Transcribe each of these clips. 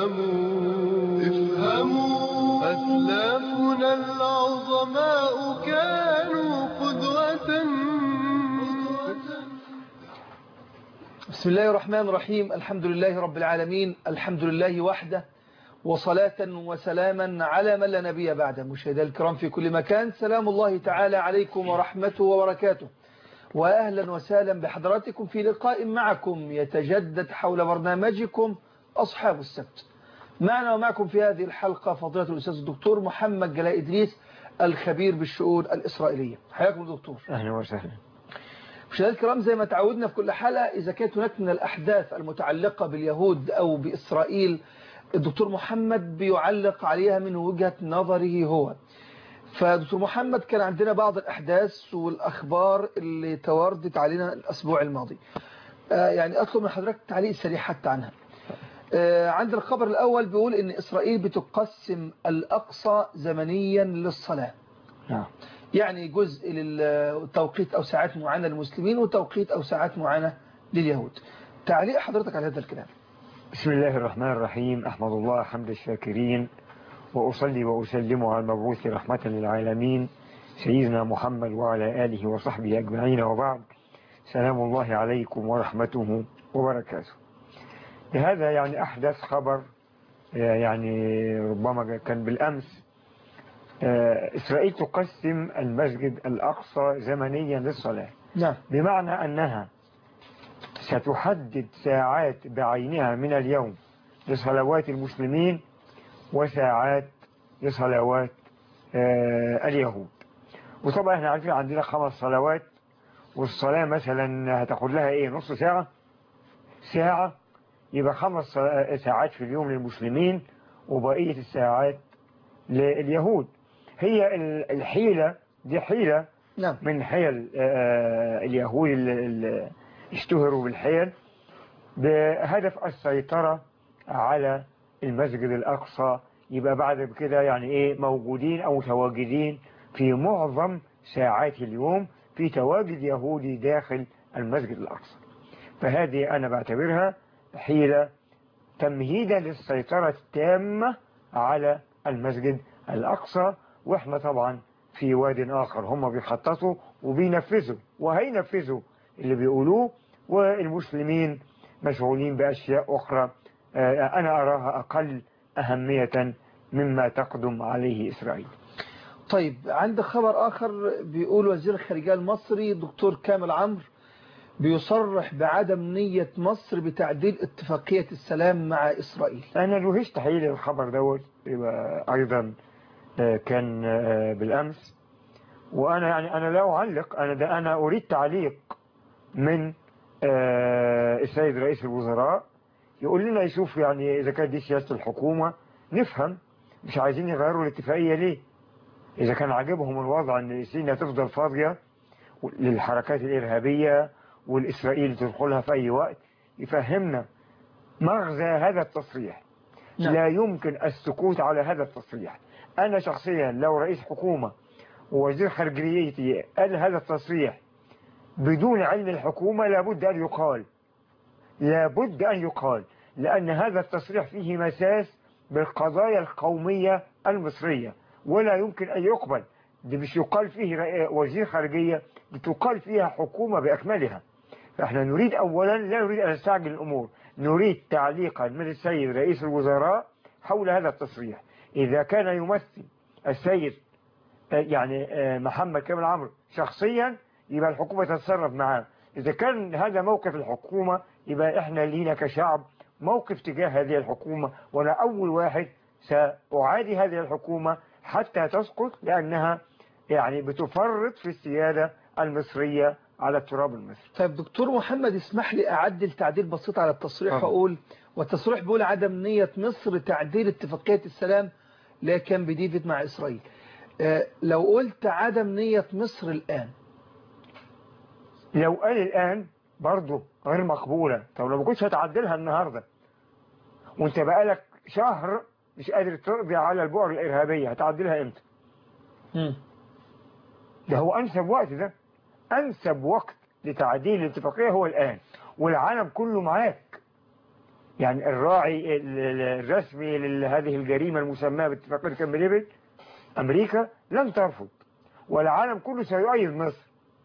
افهموا افهموا أسلافنا العظماء كانوا قدوة بسم الله الرحمن الرحيم الحمد لله رب العالمين الحمد لله وحده وصلاة وسلاما على من لا نبي بعده مشاهدي الكرام في كل مكان سلام الله تعالى عليكم ورحمته وبركاته وأهلا وسهلا بحضراتكم في لقاء معكم يتجدد حول برنامجكم أصحاب السبت معنا ومعكم في هذه الحلقة فضيلة الأستاذ الدكتور محمد جلاء إدريس الخبير بالشؤون الإسرائيلية حياكم دكتور أهلا وسهلا مشاهدينا الكرام زي ما تعودنا في كل حلقة إذا كانت هناك من الأحداث المتعلقة باليهود أو بإسرائيل الدكتور محمد بيعلق عليها من وجهة نظره هو فدكتور محمد كان عندنا بعض الأحداث والأخبار اللي تواردت علينا الأسبوع الماضي آه يعني أطلب من حضرتك تعليق سريع حتى عنها آه عند الخبر الأول بيقول إن إسرائيل بتقسم الأقصى زمنيا للصلاة نعم يعني جزء للتوقيت أو ساعات معينة للمسلمين وتوقيت أو ساعات معينة لليهود تعليق حضرتك على هذا الكلام بسم الله الرحمن الرحيم أحمد الله حمد الشاكرين وأصلي وأسلم على المبعوث رحمة للعالمين سيدنا محمد وعلى آله وصحبه أجمعين وبعد سلام الله عليكم ورحمته وبركاته لهذا يعني أحدث خبر يعني ربما كان بالأمس إسرائيل تقسم المسجد الأقصى زمنيا للصلاة نعم بمعنى أنها ستحدد ساعات بعينها من اليوم لصلوات المسلمين وساعات لصلوات آه اليهود وطبعا احنا عارفين عندنا خمس صلوات والصلاة مثلا هتاخد لها ايه نص ساعة ساعة يبقى خمس ساعات في اليوم للمسلمين وبقية الساعات لليهود هي الحيلة دي حيلة نعم من حيل آه اليهود اللي اشتهروا بالحيل بهدف السيطرة على المسجد الأقصى يبقى بعد كده يعني ايه موجودين او متواجدين في معظم ساعات اليوم في تواجد يهودي داخل المسجد الأقصى فهذه أنا بعتبرها حيلة تمهيدا للسيطرة التامة على المسجد الأقصى وإحنا طبعا في واد آخر هم بيخططوا وبينفذوا وهينفذوا اللي بيقولوه والمسلمين مشغولين بأشياء أخرى أنا أراها أقل أهمية مما تقدم عليه إسرائيل طيب عند خبر آخر بيقول وزير الخارجية المصري دكتور كامل عمرو بيصرح بعدم نية مصر بتعديل اتفاقية السلام مع إسرائيل أنا لهشت حقيقي الخبر دوت أيضا كان بالأمس وأنا يعني أنا لا أعلق أنا ده أنا أريد تعليق من السيد رئيس الوزراء يقول لنا يشوف يعني إذا كانت دي سياسة الحكومة نفهم مش عايزين يغيروا الاتفاقية ليه إذا كان عاجبهم الوضع أن سيناء تفضل فاضية للحركات الإرهابية والإسرائيل تدخلها في أي وقت يفهمنا مغزى هذا التصريح نعم. لا يمكن السكوت على هذا التصريح أنا شخصيا لو رئيس حكومة ووزير خارجيتي قال هذا التصريح بدون علم الحكومة لابد أن يقال لابد أن يقال لأن هذا التصريح فيه مساس بالقضايا القومية المصرية ولا يمكن أن يقبل دي مش يقال فيه وزير خارجية دي تقال فيها حكومة بأكملها فإحنا نريد أولا لا نريد أن نستعجل الأمور نريد تعليقا من السيد رئيس الوزراء حول هذا التصريح إذا كان يمثل السيد يعني محمد كامل عمرو شخصيا يبقى الحكومة تتصرف معاه إذا كان هذا موقف الحكومة يبقى إحنا لينا كشعب موقف تجاه هذه الحكومة وأنا أول واحد سأعادي هذه الحكومة حتى تسقط لأنها يعني بتفرط في السيادة المصرية على التراب المصري طيب دكتور محمد اسمح لي أعدل تعديل بسيط على التصريح طبعا. وأقول والتصريح بيقول عدم نية مصر تعديل اتفاقية السلام لا كان بديفيد مع إسرائيل آه، لو قلت عدم نية مصر الآن لو قال الآن برضه غير مقبولة طب لو ما كنتش هتعدلها النهاردة وانت بقالك شهر مش قادر تقضي على البؤر الإرهابية هتعدلها امتى مم. ده هو أنسب وقت ده أنسب وقت لتعديل الاتفاقية هو الآن والعالم كله معاك يعني الراعي ال- ال- الرسمي لهذه الجريمة المسماة باتفاقية كامب ديفيد أمريكا لن ترفض والعالم كله سيؤيد مصر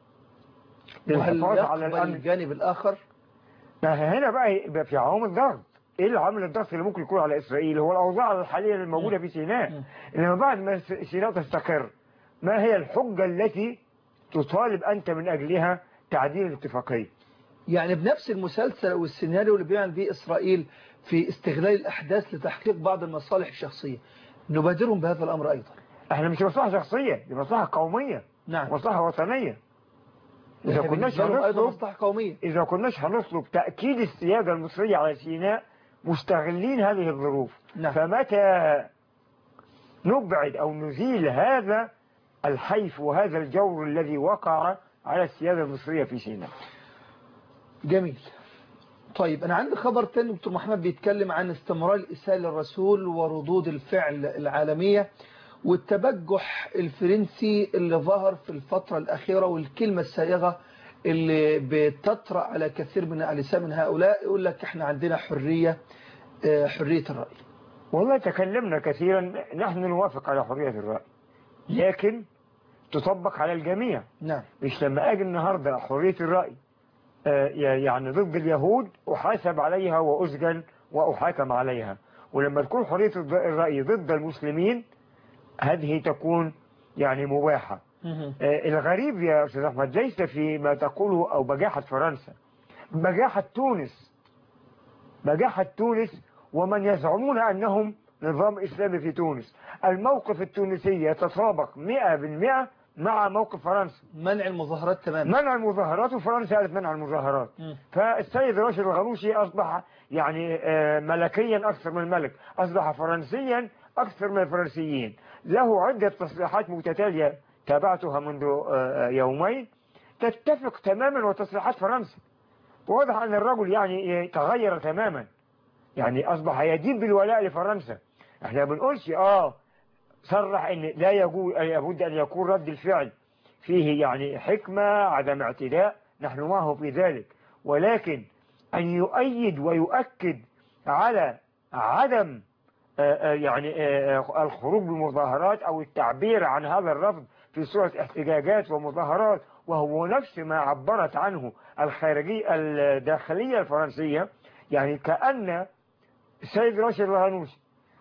وهل للحفاظ على يقبل الأمن الجانب الآخر ما هنا بقى يبقى في عوامل ضغط ايه العامل الضغط اللي ممكن يكون على اسرائيل هو الاوضاع الحاليه الموجوده في سيناء مم. انما بعد ما س- سيناء تستقر ما هي الحجه التي تطالب انت من اجلها تعديل الاتفاقيه يعني بنفس المسلسل أو السيناريو اللي بيعمل به إسرائيل في استغلال الأحداث لتحقيق بعض المصالح الشخصية نبادرهم بهذا الأمر أيضا احنا مش مصلحه شخصيه دي مصلحه قوميه نعم مصلحه وطنيه اذا إحنا كناش بالنسبة لهم أيضا هنطلب مصلحة قومية اذا كناش هنطلب تاكيد السياده المصريه على سيناء مستغلين هذه الظروف نعم. فمتى نبعد او نزيل هذا الحيف وهذا الجور الذي وقع على السياده المصريه في سيناء جميل طيب أنا عندي خبر تاني دكتور محمد بيتكلم عن استمرار الإساءة للرسول وردود الفعل العالمية والتبجح الفرنسي اللي ظهر في الفترة الأخيرة والكلمة السائغة اللي بتطرأ على كثير من الألسان من هؤلاء يقول لك احنا عندنا حرية آه، حرية الرأي والله تكلمنا كثيرا نحن نوافق على حريه الراي لكن تطبق على الجميع نعم مش لما اجي النهارده حريه الراي آه، يعني ضد اليهود احاسب عليها واسجن واحاكم عليها ولما تكون حريه الض- الراي ضد المسلمين هذه تكون يعني مباحه مهم. آه، الغريب يا استاذ احمد ليس في ما تقوله او بجاحه فرنسا بجاحه تونس بجاحه تونس ومن يزعمون انهم نظام اسلامي في تونس الموقف التونسي يتطابق 100% مع موقف فرنسا منع المظاهرات تماما منع المظاهرات وفرنسا قالت منع المظاهرات مم. فالسيد راشد الغنوشي أصبح يعني آه، ملكيا أكثر من الملك أصبح فرنسيا أكثر من الفرنسيين له عدة تصريحات متتالية تابعتها منذ آه، يومين تتفق تماما وتصريحات فرنسا واضح أن الرجل يعني تغير تماما يعني أصبح يدين بالولاء لفرنسا احنا ما بنقولش اه صرح ان لا يجوز لابد ان يكون رد الفعل فيه يعني حكمة عدم اعتداء نحن معه في ذلك ولكن أن يؤيد ويؤكد على عدم آه، آه، يعني آه، الخروج بمظاهرات أو التعبير عن هذا الرفض في صورة احتجاجات ومظاهرات وهو نفس ما عبرت عنه الخارجية الداخلية الفرنسية يعني كأن السيد راشد الغنوشي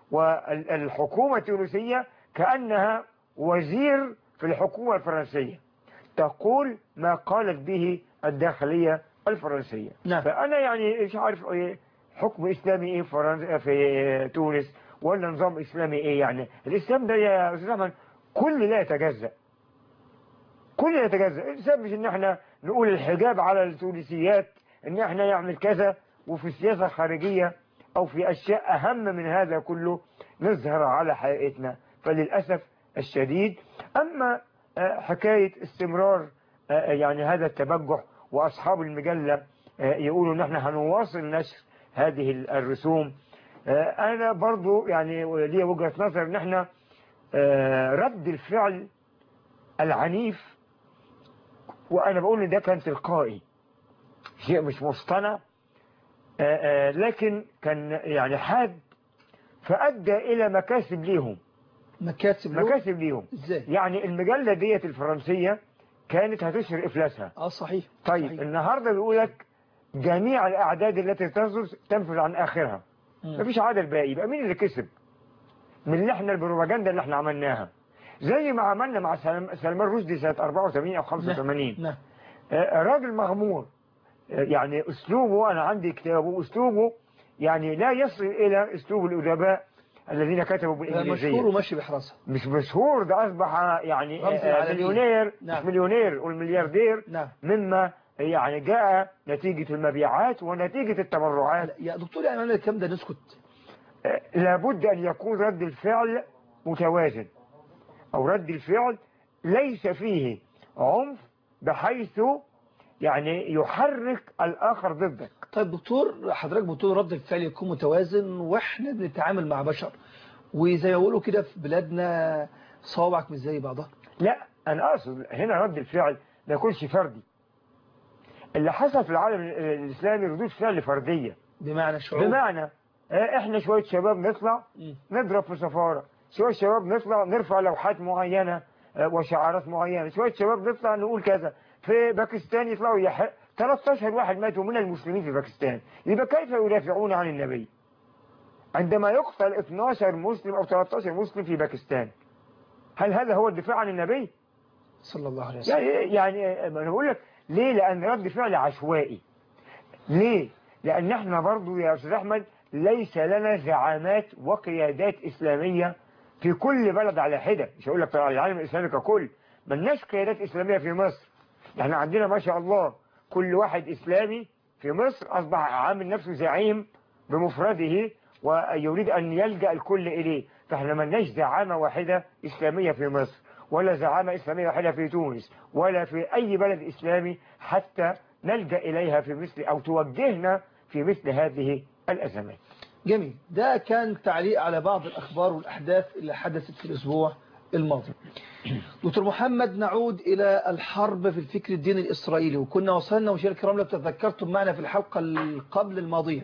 والحكومة التونسية كأنها وزير في الحكومة الفرنسية تقول ما قالت به الداخلية الفرنسية نعم. فأنا يعني مش عارف إيه حكم إسلامي إيه فرنسا في تونس ولا نظام إسلامي إيه يعني الإسلام ده يا أستاذ أحمد كل لا يتجزأ كل لا يتجزأ الإسلام مش إن إحنا نقول الحجاب على التونسيات إن إحنا نعمل كذا وفي السياسة الخارجية أو في أشياء أهم من هذا كله نظهر على حقيقتنا فللأسف الشديد أما آه، حكاية استمرار آه، يعني هذا التبجح وأصحاب المجلة آه، يقولوا نحن هنواصل نشر هذه الرسوم آه، أنا برضو يعني لي وجهة نظر ان احنا آه، رد الفعل العنيف وأنا بقول إن ده كان تلقائي شيء مش مصطنع آه، آه، لكن كان يعني حاد فأدى إلى مكاسب ليهم مكاتب له مكاسب ليهم ازاي يعني المجلة ديت الفرنسية كانت هتشهر إفلاسها اه صحيح طيب صحيح. النهاردة بيقول لك جميع الأعداد التي تصدر تنفذ عن آخرها مم. مفيش عدد باقي يبقى مين اللي كسب من اللي احنا البروباجندا اللي احنا عملناها زي ما عملنا مع سلم- سلمان رشدي سنة 84 أو 85 نعم آه، راجل مغمور آه، يعني أسلوبه أنا عندي كتابه أسلوبه يعني لا يصل إلى أسلوب الأدباء الذين كتبوا مشهور بالإنجليزية وماشي بحراسة مش مشهور ده أصبح يعني رمز آه، العالمية. مليونير نعم. مش مليونير والملياردير نعم مما يعني جاء نتيجة المبيعات ونتيجة التبرعات لا، يا دكتور يعني انا الكلام ده نسكت آه، لابد أن يكون رد الفعل متوازن أو رد الفعل ليس فيه عنف بحيث يعني يحرك الآخر ضدك طيب دكتور حضرتك بتقول رد الفعل يكون متوازن واحنا بنتعامل مع بشر وزي ما بيقولوا كده في بلادنا صوابعك مش زي بعضها لا أنا أقصد هنا رد الفعل ما يكونش فردي اللي حصل في العالم الإسلامي ردود فعل فردية بمعنى شعوب بمعنى آه، احنا شوية شباب نطلع مم. نضرب في سفارة شوية شباب نطلع نرفع لوحات معينة آه، وشعارات معينة شوية شباب نطلع نقول كذا في باكستان يطلعوا يحق 13 واحد ماتوا من المسلمين في باكستان يبقى كيف يدافعون عن النبي عندما يقتل 12 مسلم أو 13 مسلم في باكستان هل هذا هو الدفاع عن النبي؟ صلى الله عليه وسلم يعني يعني انا بقول لك ليه لان رد فعل عشوائي ليه لان احنا برضو يا استاذ احمد ليس لنا زعامات وقيادات اسلاميه في كل بلد على حده مش هقول لك على العالم الاسلامي ككل ملناش قيادات اسلاميه في مصر احنا عندنا ما شاء الله كل واحد اسلامي في مصر اصبح عامل نفسه زعيم بمفرده ويريد ان يلجا الكل اليه فاحنا ملناش زعامه واحده اسلاميه في مصر ولا زعامة إسلامية واحدة في تونس ولا في أي بلد إسلامي حتى نلجأ إليها في مثل أو توجهنا في مثل هذه الأزمات جميل ده كان تعليق على بعض الأخبار والأحداث اللي حدثت في الأسبوع الماضي دكتور محمد نعود إلى الحرب في الفكر الديني الإسرائيلي وكنا وصلنا مشاهدينا الكرام لو تذكرتم معنا في الحلقة اللي قبل الماضية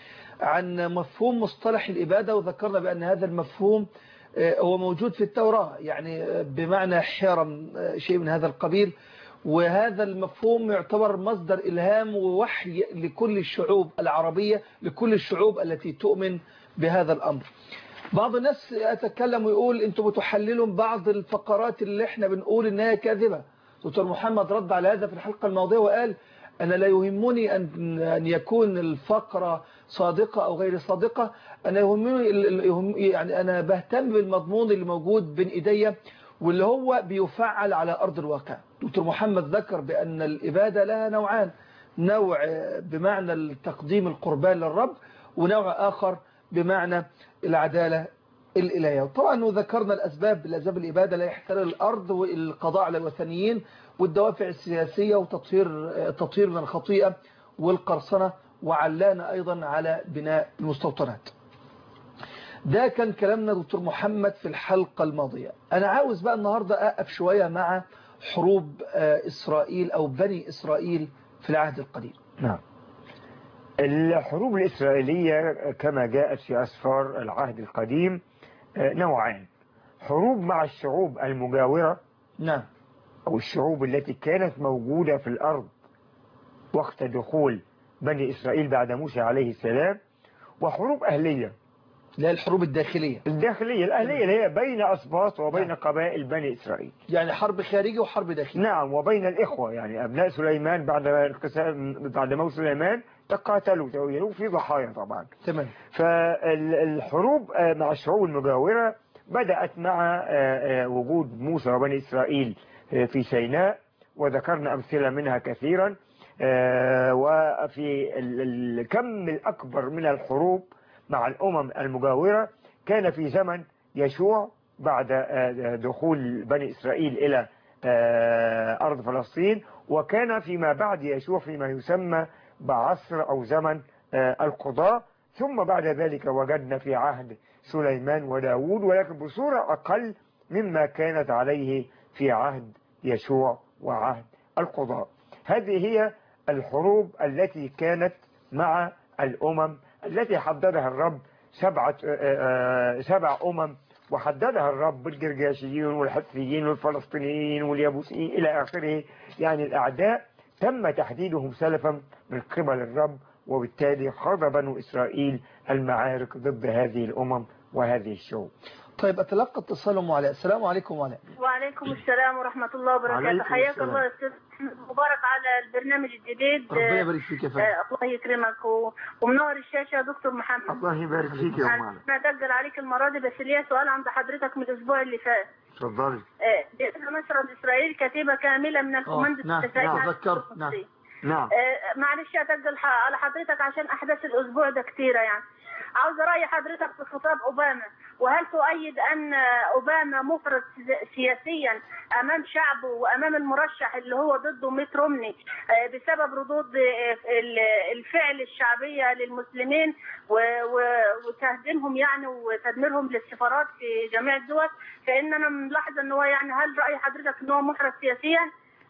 عن مفهوم مصطلح الإبادة وذكرنا بأن هذا المفهوم آه، هو موجود في التوراة يعني آه، بمعنى حرم آه، شيء من هذا القبيل وهذا المفهوم يعتبر مصدر إلهام ووحي لكل الشعوب العربية لكل الشعوب التي تؤمن بهذا الأمر بعض الناس يتكلم ويقول انتم بتحللوا بعض الفقرات اللي احنا بنقول انها كاذبة دكتور محمد رد على هذا في الحلقة الماضية وقال أنا لا يهمني أن أن يكون الفقرة صادقة أو غير صادقة أنا يهمني ال- ال- يهم- يعني أنا بهتم بالمضمون اللي موجود بين إيديا واللي هو بيفعل على أرض الواقع دكتور محمد ذكر بأن الإبادة لها نوعان نوع بمعنى تقديم القربان للرب ونوع آخر بمعنى العدالة الإلهية طبعا ذكرنا الأسباب الأسباب الإبادة لا يحتل الأرض والقضاء على الوثنيين والدوافع السياسية وتطهير تطهير من الخطيئة والقرصنة وعلانا أيضا على بناء المستوطنات ده كان كلامنا دكتور محمد في الحلقة الماضية أنا عاوز بقى النهاردة أقف شوية مع حروب آه، إسرائيل أو بني إسرائيل في العهد القديم نعم الحروب الإسرائيلية كما جاءت في أسفار العهد القديم آه، نوعان حروب مع الشعوب المجاورة نعم أو الشعوب التي كانت موجودة في الأرض وقت دخول بني إسرائيل بعد موسى عليه السلام وحروب أهلية لا الحروب الداخلية الداخلية الأهلية اللي هي بين أسباط وبين نعم. قبائل بني إسرائيل يعني حرب خارجي وحرب داخلي نعم وبين الإخوة يعني أبناء سليمان بعد انقسام- بعد موت سليمان تقاتلوا تويلوا في ضحايا طبعا تمام فالحروب آه، مع الشعوب المجاورة بدأت مع آه، آه، وجود موسى وبني إسرائيل آه، في سيناء وذكرنا أمثلة منها كثيرا آه، وفي ال- الكم الأكبر من الحروب مع الأمم المجاورة كان في زمن يشوع بعد آه، دخول بني إسرائيل إلى آه، أرض فلسطين وكان فيما بعد يشوع فيما يسمى بعصر أو زمن آه، القضاء ثم بعد ذلك وجدنا في عهد سليمان وداود ولكن بصورة أقل مما كانت عليه في عهد يشوع وعهد القضاء هذه هي الحروب التي كانت مع الأمم التي حددها الرب سبعة آه، آه، سبع أمم وحددها الرب بالجرجاشيين والحثيين والفلسطينيين واليابوسيين إلى آخره يعني الأعداء تم تحديدهم سلفا من قبل الرب وبالتالي خاض بنو إسرائيل المعارك ضد هذه الأمم وهذه الشعوب طيب أتلقى اتصال أم علاء السلام عليكم وعلاء وعليكم السلام ورحمة الله وبركاته عليكم حياك السلام. الله يا أستاذ مبارك على البرنامج الجديد ربنا آه، يبارك فيك يا فندم آه، الله يكرمك و- ومنور الشاشة يا دكتور محمد الله يبارك فيك يا أم علي أنا أدجل عليك المرة دي بس ليا سؤال عند حضرتك من الأسبوع اللي فات اتفضلي آه، بأن مصر إسرائيل كتيبة كاملة من الكوماندو نعم، الدفاعي نعم، عن تذكرت، الفلسطين. نعم. نعم آه، معلش أتجل ح- على حضرتك عشان أحداث الأسبوع ده كتيرة يعني عاوز رأي حضرتك في خطاب أوباما وهل تؤيد أن أوباما مفرط سياسيا أمام شعبه وأمام المرشح اللي هو ضده ميت رومني آه، بسبب ردود آه، ال- الفعل الشعبية للمسلمين و- و- وتهديمهم يعني وتدميرهم للسفارات في جميع الدول فإن أنا ملاحظة أن هو يعني هل رأي حضرتك أن هو محرط سياسيا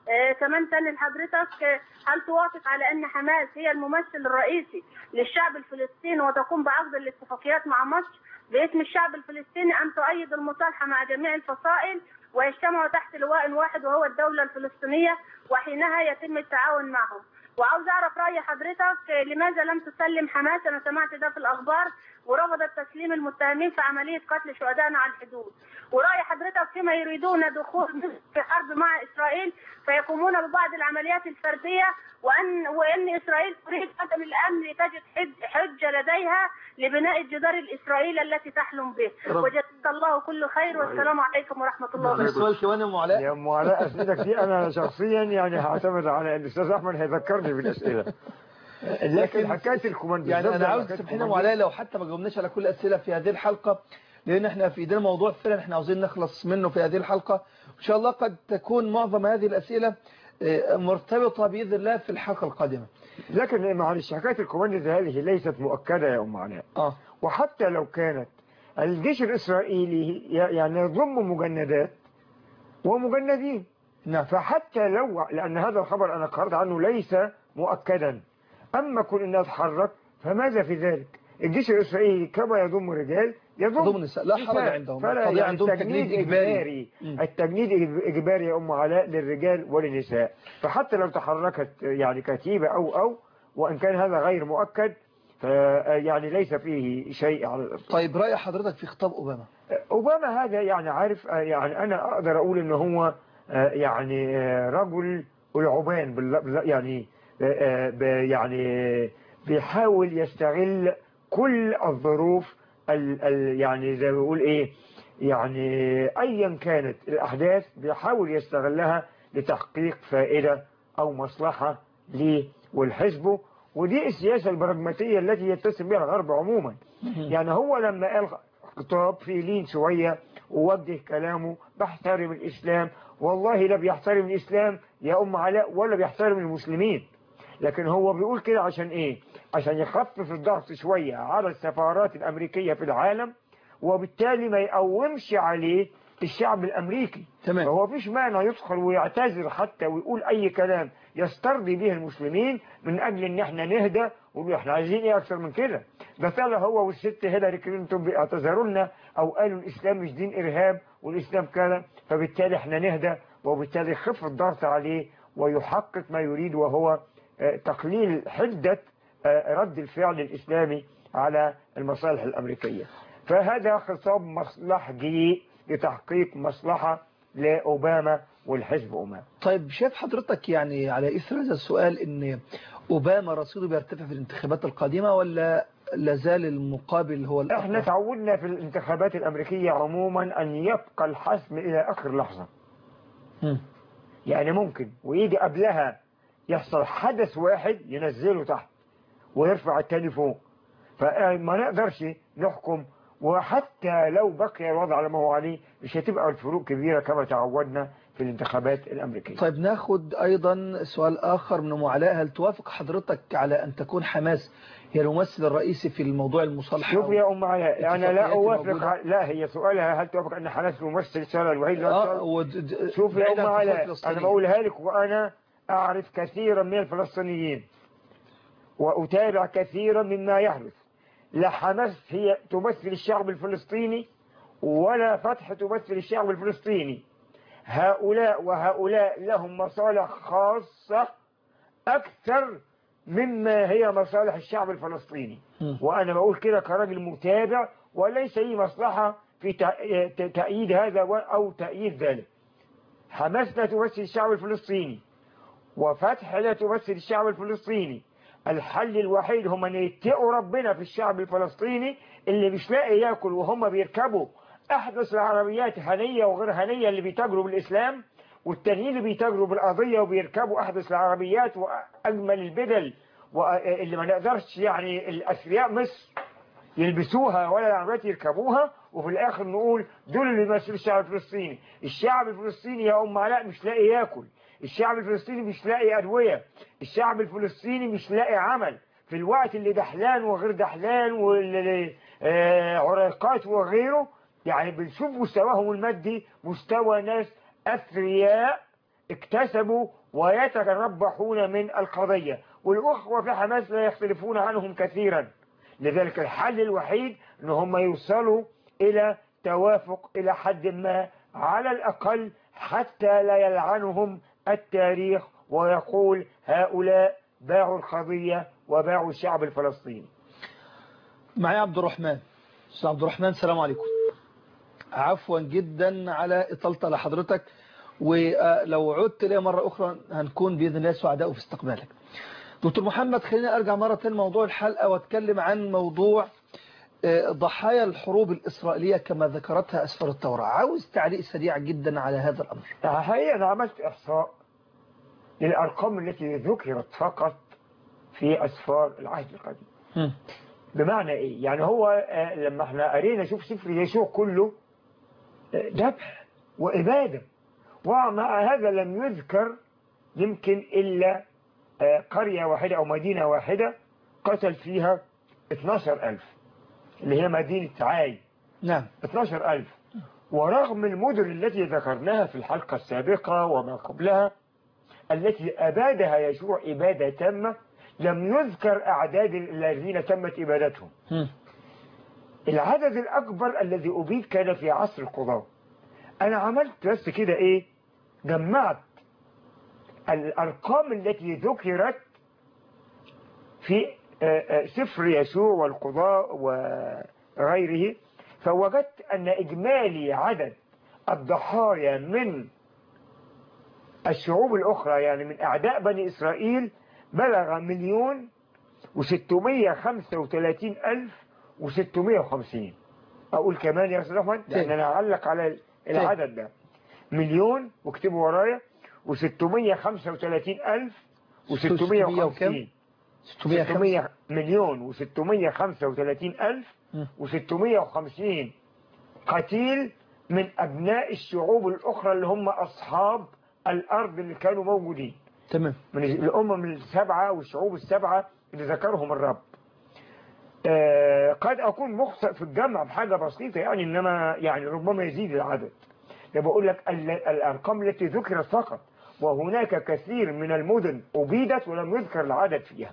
آه، كمان تاني لحضرتك آه، هل توافق على ان حماس هي الممثل الرئيسي للشعب الفلسطيني وتقوم بعقد الاتفاقيات مع مصر باسم الشعب الفلسطيني ان تؤيد المصالحه مع جميع الفصائل ويجتمعوا تحت لواء واحد وهو الدوله الفلسطينيه وحينها يتم التعاون معهم. وعاوز اعرف راي حضرتك آه، لماذا لم تسلم حماس انا سمعت ده في الاخبار ورفضت تسليم المتهمين في عمليه قتل شهدائنا على الحدود. وراي حضرتك فيما يريدون دخول مصر في حرب مع اسرائيل فيقومون ببعض العمليات الفرديه وان وان اسرائيل تريد عدم الامن لتجد حج- حجه لديها لبناء الجدار الاسرائيلي التي تحلم به رب. وجزاك الله كل خير والسلام عليكم ورحمه الله في وبركاته سؤال كمان يا ام علاء يا ام علاء اسئلتك دي انا شخصيا يعني هعتمد على الاستاذ احمد هيذكرني بالاسئله لكن حكايه الكوماندو يعني انا بالذات عاوز حكاية تسامحينا ام الكوماندو، علاء لو حتى ما جاوبناش على كل الاسئله في هذه الحلقه لان احنا في ايدينا موضوع فعلا احنا عاوزين نخلص منه في هذه الحلقه ان شاء الله قد تكون معظم هذه الاسئله آه، مرتبطه باذن الله في الحلقه القادمه لكن معلش حكايه الكوماندو هذه ليست مؤكده يا ام علاء اه وحتى لو كانت الجيش الإسرائيلي ي- يعني يضم مجندات ومجندين نعم فحتى لو لأن هذا الخبر أنا قرأت عنه ليس مؤكدا أما كن أنها تحرك فماذا في ذلك الجيش الإسرائيلي كما يضم رجال يضم يضم النساء لا حرج عندهم فلا القضية يعني عندهم التجنيد تجنيد إجباري إجباري مم. التجنيد إج- إجباري يا أم علاء للرجال وللنساء فحتى لو تحركت يعني كتيبة أو أو وإن كان هذا غير مؤكد ف يعني ليس فيه شيء على الإطلاق طيب رأي حضرتك في خطاب أوباما أوباما هذا يعني عارف آه، يعني أنا أقدر أقول إن هو آه، يعني آه، رجل العبان بال- بال- يعني آه، آه، ب- يعني آه، بيحاول يستغل كل الظروف ال ال يعني زي ما بيقول إيه يعني أيا كانت الأحداث بيحاول يستغلها لتحقيق فائدة أو مصلحة ليه والحزبه ودي السياسة البراغماتية التي يتسم بها الغرب عموما يعني هو لما قال خطاب في لين شوية ووجه كلامه بحترم الإسلام والله لا بيحترم الإسلام يا أم علاء ولا بيحترم المسلمين لكن هو بيقول كده عشان إيه عشان يخفف الضغط شوية على السفارات الأمريكية في العالم وبالتالي ما يقومش عليه الشعب الأمريكي تمام فهو فيش مانع يدخل ويعتذر حتى ويقول أي كلام يسترضي به المسلمين من أجل إن إحنا نهدى ونقول إحنا عايزين إيه أكثر من كده ده طلع هو والست هيلاري كلينتون بيعتذروا لنا أو قالوا الإسلام مش دين إرهاب والإسلام كذا فبالتالي إحنا نهدى وبالتالي يخف الضغط عليه ويحقق ما يريد وهو آه، تقليل حدة آه، رد الفعل الإسلامي على المصالح الأمريكية فهذا خطاب مصلحجي لتحقيق مصلحة لأوباما والحزب أوباما طيب شايف حضرتك يعني على إثر هذا السؤال إن أوباما رصيده بيرتفع في الانتخابات القادمة ولا لازال المقابل هو احنا الأقوى؟ تعودنا في الانتخابات الأمريكية عموما أن يبقى الحسم إلى آخر لحظة مم. يعني ممكن ويجي قبلها يحصل حدث واحد ينزله تحت ويرفع التاني فوق فما نقدرش نحكم وحتى لو بقي الوضع على ما هو عليه مش هتبقى الفروق كبيرة كما تعودنا في الانتخابات الأمريكية طيب ناخد أيضا سؤال آخر من أم علاء هل توافق حضرتك على أن تكون حماس هي الممثل الرئيسي في الموضوع المصالحة شوف يا أم علاء أنا لا اتفاقيات أوافق موجودة؟ ع- لا هي سؤالها هل توافق أن حماس ممثل الشارع الوحيد لا آه الشارع؟ ود... شوف يا بعيد أم عن القضية علاء أنا الفلسطينية. بقولها لك وأنا أعرف كثيرا من الفلسطينيين وأتابع كثيرا مما يحدث لا حماس هي تمثل الشعب الفلسطيني ولا فتح تمثل الشعب الفلسطيني هؤلاء وهؤلاء لهم مصالح خاصة أكثر مما هي مصالح الشعب الفلسطيني مم. وأنا بقول كده كراجل متابع وليس لي مصلحة في تأ- تأييد هذا و- أو تأييد ذلك حماس لا تمثل الشعب الفلسطيني وفتح لا تمثل الشعب الفلسطيني الحل الوحيد هم ان يتقوا ربنا في الشعب الفلسطيني اللي مش لاقي ياكل وهم بيركبوا احدث العربيات هنيه وغير هنيه اللي بيتاجروا بالاسلام والتانيين اللي بيتاجروا بالقضيه وبيركبوا احدث العربيات واجمل البدل واللي ما نقدرش يعني الاثرياء مصر يلبسوها ولا العربيات يركبوها وفي الاخر نقول دول اللي بيمثلوا الشعب الفلسطيني الشعب الفلسطيني يا ام علاء مش لاقي ياكل الشعب الفلسطيني مش لاقي ادويه الشعب الفلسطيني مش لاقي عمل في الوقت اللي دحلان وغير دحلان وعريقات وغيره يعني بنشوف مستواهم المادي مستوى ناس اثرياء اكتسبوا ويتربحون من القضية والأخوة في حماس لا يختلفون عنهم كثيرا لذلك الحل الوحيد ان هم يوصلوا الى توافق الى حد ما على الاقل حتى لا يلعنهم التاريخ ويقول هؤلاء باعوا القضية وباعوا الشعب الفلسطيني معي عبد الرحمن استاذ عبد الرحمن السلام عليكم عفوا جدا على اطالة لحضرتك ولو عدت لي مرة أخرى هنكون بإذن الله سعداء في استقبالك دكتور محمد خلينا أرجع مرة تانية موضوع الحلقة واتكلم عن موضوع ضحايا الحروب الإسرائيلية كما ذكرتها أسفر التوراة عاوز تعليق سريع جدا على هذا الأمر حقيقة أنا عملت إحصاء للأرقام التي ذكرت فقط في أسفار العهد القديم هم. بمعنى إيه؟ يعني هو آه، لما احنا قرينا شوف سفر يشوع كله آه، ذبح وإبادة ومع هذا لم يذكر يمكن إلا آه، قرية واحدة أو مدينة واحدة قتل فيها 12000 اللي هي مدينة عاي نعم 12000 ورغم المدن التي ذكرناها في الحلقة السابقة وما قبلها التي أبادها يشوع إبادة تامة لم يذكر أعداد الذين تمت إبادتهم هم. العدد الأكبر الذي أبيد كان في عصر القضاء أنا عملت بس كده إيه جمعت الأرقام التي ذكرت في آه، آه، سفر يسوع والقضاء وغيره فوجدت أن إجمالي عدد الضحايا من الشعوب الأخرى يعني من أعداء بني إسرائيل بلغ مليون وستمية خمسة وثلاثين ألف وستمية وخمسين أقول كمان يا أستاذ أحمد لأن أنا أعلق على العدد ده مليون واكتبوا ورايا وستمية خمسة وثلاثين ألف وستمية وخمسين 605 600 مليون وستمية خمسة وثلاثين ألف مم. وستمية وخمسين قتيل من أبناء الشعوب الأخرى اللي هم أصحاب الأرض اللي كانوا موجودين تمام من الأمم السبعة والشعوب السبعة اللي ذكرهم الرب آه، قد أكون مخطئ في الجمع بحاجة بسيطة يعني إنما يعني ربما يزيد العدد ده بقول لك ال- الأرقام التي ذكرت فقط وهناك كثير من المدن أبيدت ولم يذكر العدد فيها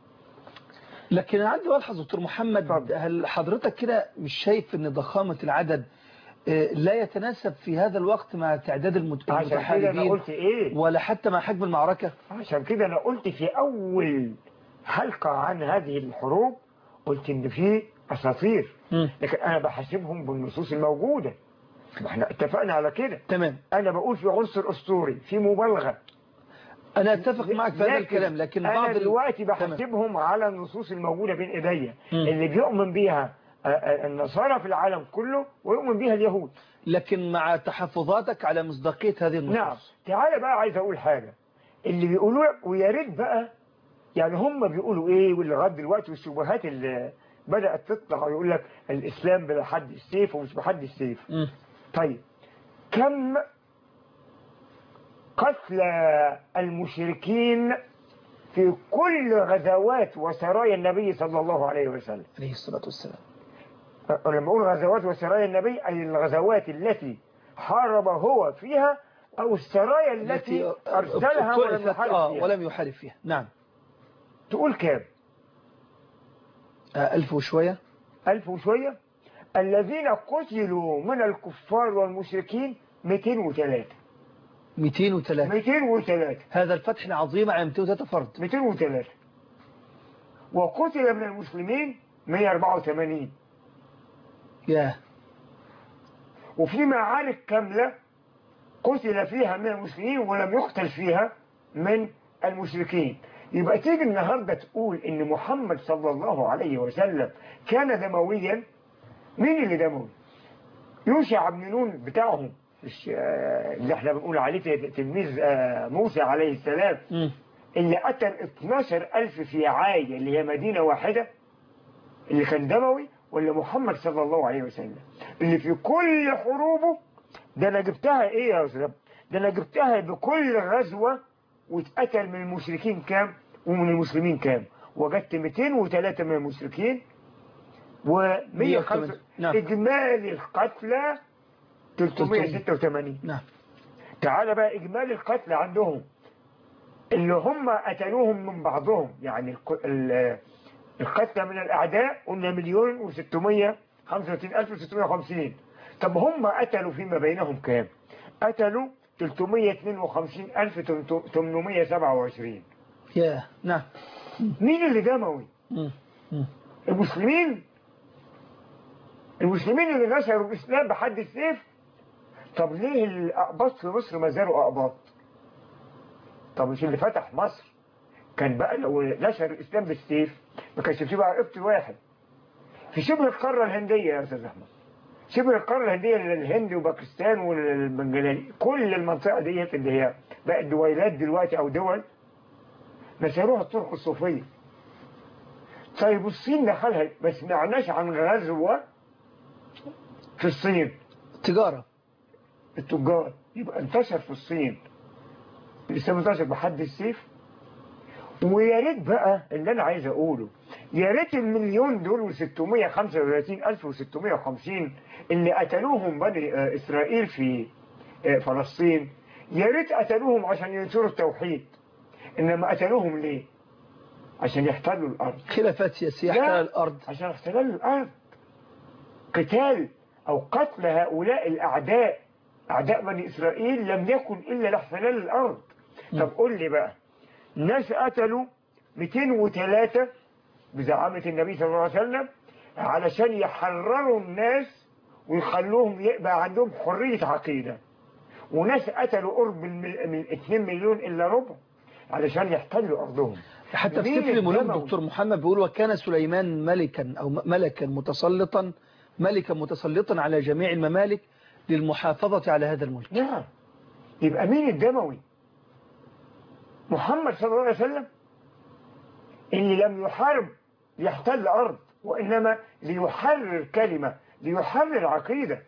لكن أنا عندي ملحظ دكتور محمد اتفضل. هل حضرتك كده مش شايف ان ضخامة العدد آه، لا يتناسب في هذا الوقت مع تعداد المت- عشان كده أنا المتحاربين قلت إيه ولا حتى مع حجم المعركة عشان كده أنا قلت في أول حلقة عن هذه الحروب قلت إن في أساطير مم. لكن أنا بحاسبهم بالنصوص الموجودة ما احنا اتفقنا على كده تمام أنا بقول في عنصر أسطوري في مبالغة أنا أتفق معك في هذا لكن الكلام لكن أنا بعض ال- دلوقتي تمام. بحاسبهم على النصوص الموجودة بين إيديا مم. اللي بيؤمن بيها آه، آه، النصارى في العالم كله ويؤمن بيها اليهود لكن مع تحفظاتك على مصداقية هذه النصوص نعم تعالى بقى عايز أقول حاجة اللي بيقولوا ويا ريت بقى يعني هم بيقولوا إيه ولغاية دلوقتي والشبهات اللي بدأت تطلع ويقول لك الإسلام بحد السيف ومش بحد السيف مم. طيب كم قتل المشركين في كل غزوات وسرايا النبي صلى الله عليه وسلم عليه الصلاة والسلام لما أقول غزوات وسرايا النبي أي الغزوات التي حارب هو فيها أو السرايا التي أرسلها ولم ابتعثت- يحارب آه فيها ولم يحارب فيها نعم تقول كام آه ألف وشوية ألف وشوية الذين قتلوا من الكفار والمشركين 203 203 203 هذا الفتح العظيم على 203 فرد 203 وقتل من المسلمين 184 ياه وفي معارك كاملة قتل فيها من المسلمين ولم يقتل فيها من المشركين يبقى تيجي النهاردة تقول ان محمد صلى الله عليه وسلم كان دمويا مين اللي دموي يوشع بن نون بتاعهم مش آه، اللي احنا بنقول عليه تلميذ آه، موسى عليه السلام مم. اللي قتل 12 ألف في عاي اللي هي مدينة واحدة اللي كان دموي ولا محمد صلى الله عليه وسلم اللي في كل حروبه ده أنا جبتها إيه يا أستاذ ده أنا جبتها بكل غزوة واتقتل من المشركين كام ومن المسلمين كام وجدت 203 من المشركين و105 نعم. إجمالي القتلى 386 نعم تعال بقى إجمالي القتل عندهم اللي هم قتلوهم من بعضهم يعني الق- ال- القتلى من الأعداء قلنا مليون وستمية خمسة وستين ألف وستمية وخمسين طب هم قتلوا فيما بينهم كام قتلوا تلتمية اتنين وخمسين ألف تمنمية سبعة وعشرين يا نعم مين اللي دموي مم. مم. المسلمين المسلمين اللي نشروا الإسلام بحد السيف طب ليه الأقباط في مصر ما زالوا أقباط طب مش اللي فتح مصر كان بقى لو نشر الإسلام بالسيف ما كانش فيه بقى قبط واحد في شبه القارة الهندية يا أستاذ أحمد شبه القارة الهندية اللي الهند وباكستان والبنجلاديش كل المنطقة ديت اللي هي بقت دويلات دلوقتي أو دول نشروها الطرق الصوفية طيب الصين دخلها ما سمعناش عن غزوة في الصين تجارة التجار يبقى انتشر في الصين الإسلام انتشر بحد السيف ويا ريت بقى اللي أنا عايز أقوله يا ريت المليون دول و635 ألف و650 اللي قتلوهم بني آه، إسرائيل في آه، فلسطين يا ريت قتلوهم عشان ينشروا التوحيد إنما قتلوهم ليه؟ عشان يحتلوا الأرض خلافات سياسية لا. احتلال الأرض عشان احتلال الأرض قتال أو قتل هؤلاء الأعداء أعداء بني إسرائيل لم يكن إلا لاحتلال الأرض طب قول لي بقى ناس قتلوا 203 بزعامة النبي صلى الله عليه وسلم علشان يحرروا الناس ويخلوهم يبقى عندهم حرية عقيدة وناس قتلوا قرب المل- من 2 مليون إلا ربع علشان يحتلوا أرضهم حتى في مين سفر ملوك الدموي؟ دكتور محمد بيقول وكان سليمان ملكا أو م- ملكا متسلطا ملكا متسلطا على جميع الممالك للمحافظة على هذا الملك نعم يبقى مين الدموي محمد صلى الله عليه وسلم اللي لم يحارب يحتل أرض وإنما ليحرر كلمة ليحرر عقيدة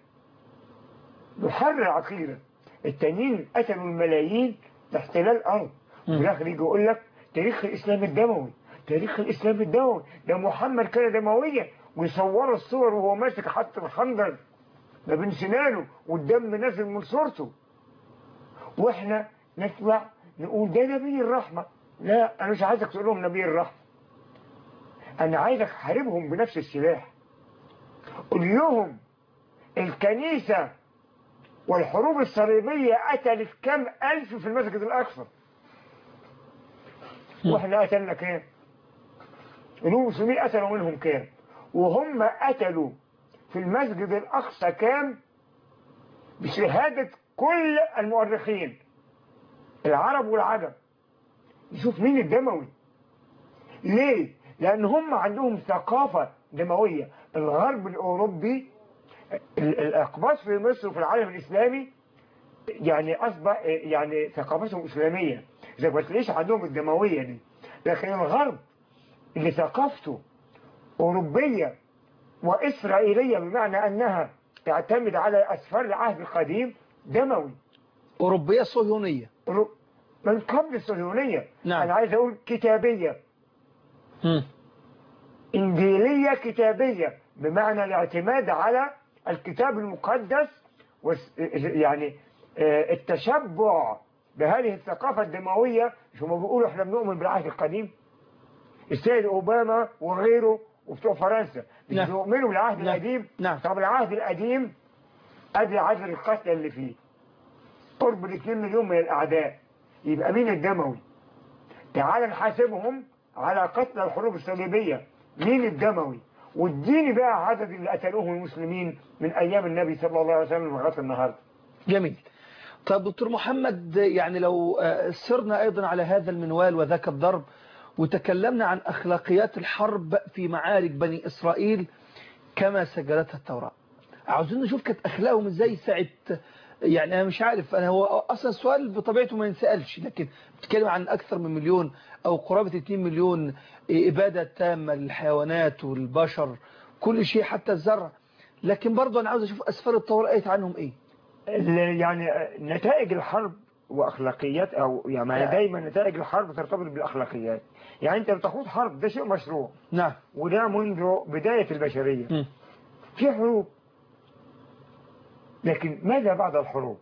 يحرر عقيدة التانيين قتلوا الملايين لاحتلال أرض مم. في الآخر يجي يقول لك تاريخ الإسلام الدموي تاريخ الإسلام الدموي ده محمد كان دمويا ويصوروا الصور وهو ماسك حط الخنجر ما بين سنانه والدم نازل من صورته واحنا نطلع نقول ده نبي الرحمة لا انا مش عايزك تقول لهم نبي الرحمة انا عايزك تحاربهم بنفس السلاح قول لهم الكنيسة والحروب الصليبية قتلت كم ألف في المسجد الأقصى واحنا قتلنا كام المسلمين قتلوا منهم كام وهم قتلوا في المسجد الأقصى كام بشهادة كل المؤرخين العرب والعجم نشوف مين الدموي ليه لأن هم عندهم ثقافة دموية الغرب الأوروبي ال- الأقباط في مصر وفي العالم الإسلامي يعني أصبح يعني ثقافتهم إسلامية زي ما تلاقيش عندهم الدموية دي لكن الغرب اللي ثقافته أوروبية وإسرائيلية بمعنى أنها تعتمد على أسفار العهد القديم دموي أوروبية صهيونية رو- من قبل الصهيونية نعم. أنا عايز أقول كتابية مم. إنجيلية كتابية بمعنى الاعتماد على الكتاب المقدس وس- يعني آه، التشبع بهذه الثقافة الدموية مش هم بيقولوا احنا بنؤمن بالعهد القديم السيد أوباما وغيره وبتوع فرنسا مش نعم. بيؤمنوا بالعهد نعم. القديم نعم. طب العهد القديم أدي عدد القتل اللي فيه قرب ال 2 مليون من الأعداء يبقى مين الدموي تعال نحاسبهم على قتل الحروب الصليبية مين الدموي واديني بقى عدد اللي قتلوهم المسلمين من أيام النبي صلى الله عليه وسلم لغاية النهاردة جميل طيب دكتور محمد يعني لو آه، سرنا أيضا على هذا المنوال وذاك الضرب وتكلمنا عن أخلاقيات الحرب في معارك بني إسرائيل كما سجلتها التوراة عاوزين نشوف كانت أخلاقهم إزاي ساعة يعني أنا مش عارف أنا هو أصلا السؤال بطبيعته ما ينسألش لكن بتكلم عن أكثر من مليون أو قرابة 2 مليون إبادة تامة للحيوانات والبشر كل شيء حتى الزرع لكن برضه أنا عاوز أشوف أسفار التوراة قالت عنهم إيه ال- يعني نتائج الحرب واخلاقيات او يعني يعني. دايما نتائج الحرب ترتبط بالاخلاقيات يعني انت بتخوض حرب ده شيء مشروع نعم وده منذ بداية البشرية مم. في حروب لكن ماذا بعد الحروب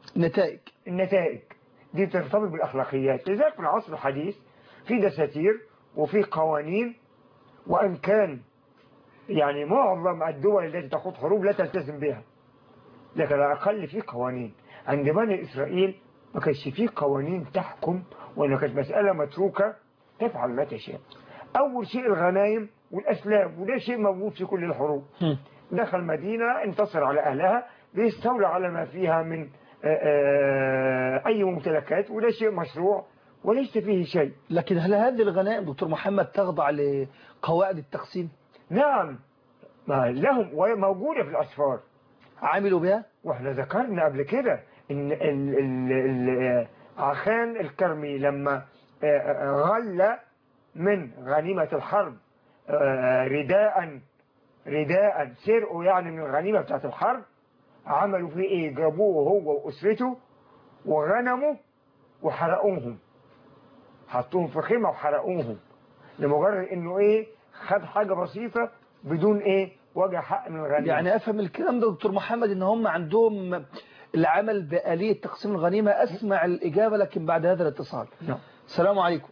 نتائج النتائج دي ترتبط بالأخلاقيات لذلك في العصر الحديث في دساتير وفي قوانين وأن كان يعني معظم الدول التي تخوض حروب لا تلتزم بها لكن على الأقل في قوانين عند بني إسرائيل ما كانش في قوانين تحكم وإنها كانت مسألة متروكة تفعل ما تشاء أول شيء الغنايم والأسلام وده شيء موجود في كل الحروب هم. دخل مدينة انتصر على أهلها بيستولى على ما فيها من آه، آه، أي ممتلكات وده شيء مشروع وليس فيه شيء لكن هل هذه الغنائم دكتور محمد تخضع لقواعد التقسيم نعم ما لهم وموجودة في الأسفار عملوا بها واحنا ذكرنا قبل كده ان ال ال ال عخان الكرمي لما آه، آه، غل من غنيمة الحرب آه، رداء رداء سرقوا يعني من الغنيمة بتاعت الحرب عملوا فيه ايه جابوه هو واسرته وغنموا وحرقوهم حطوهم في خيمة وحرقوهم لمجرد انه ايه خد حاجة بسيطة بدون ايه وجه حق من الغنيمة يعني افهم الكلام ده دكتور محمد ان هم عندهم العمل بآلية تقسيم الغنيمة اسمع الإجابة لكن بعد هذا الاتصال نعم. السلام عليكم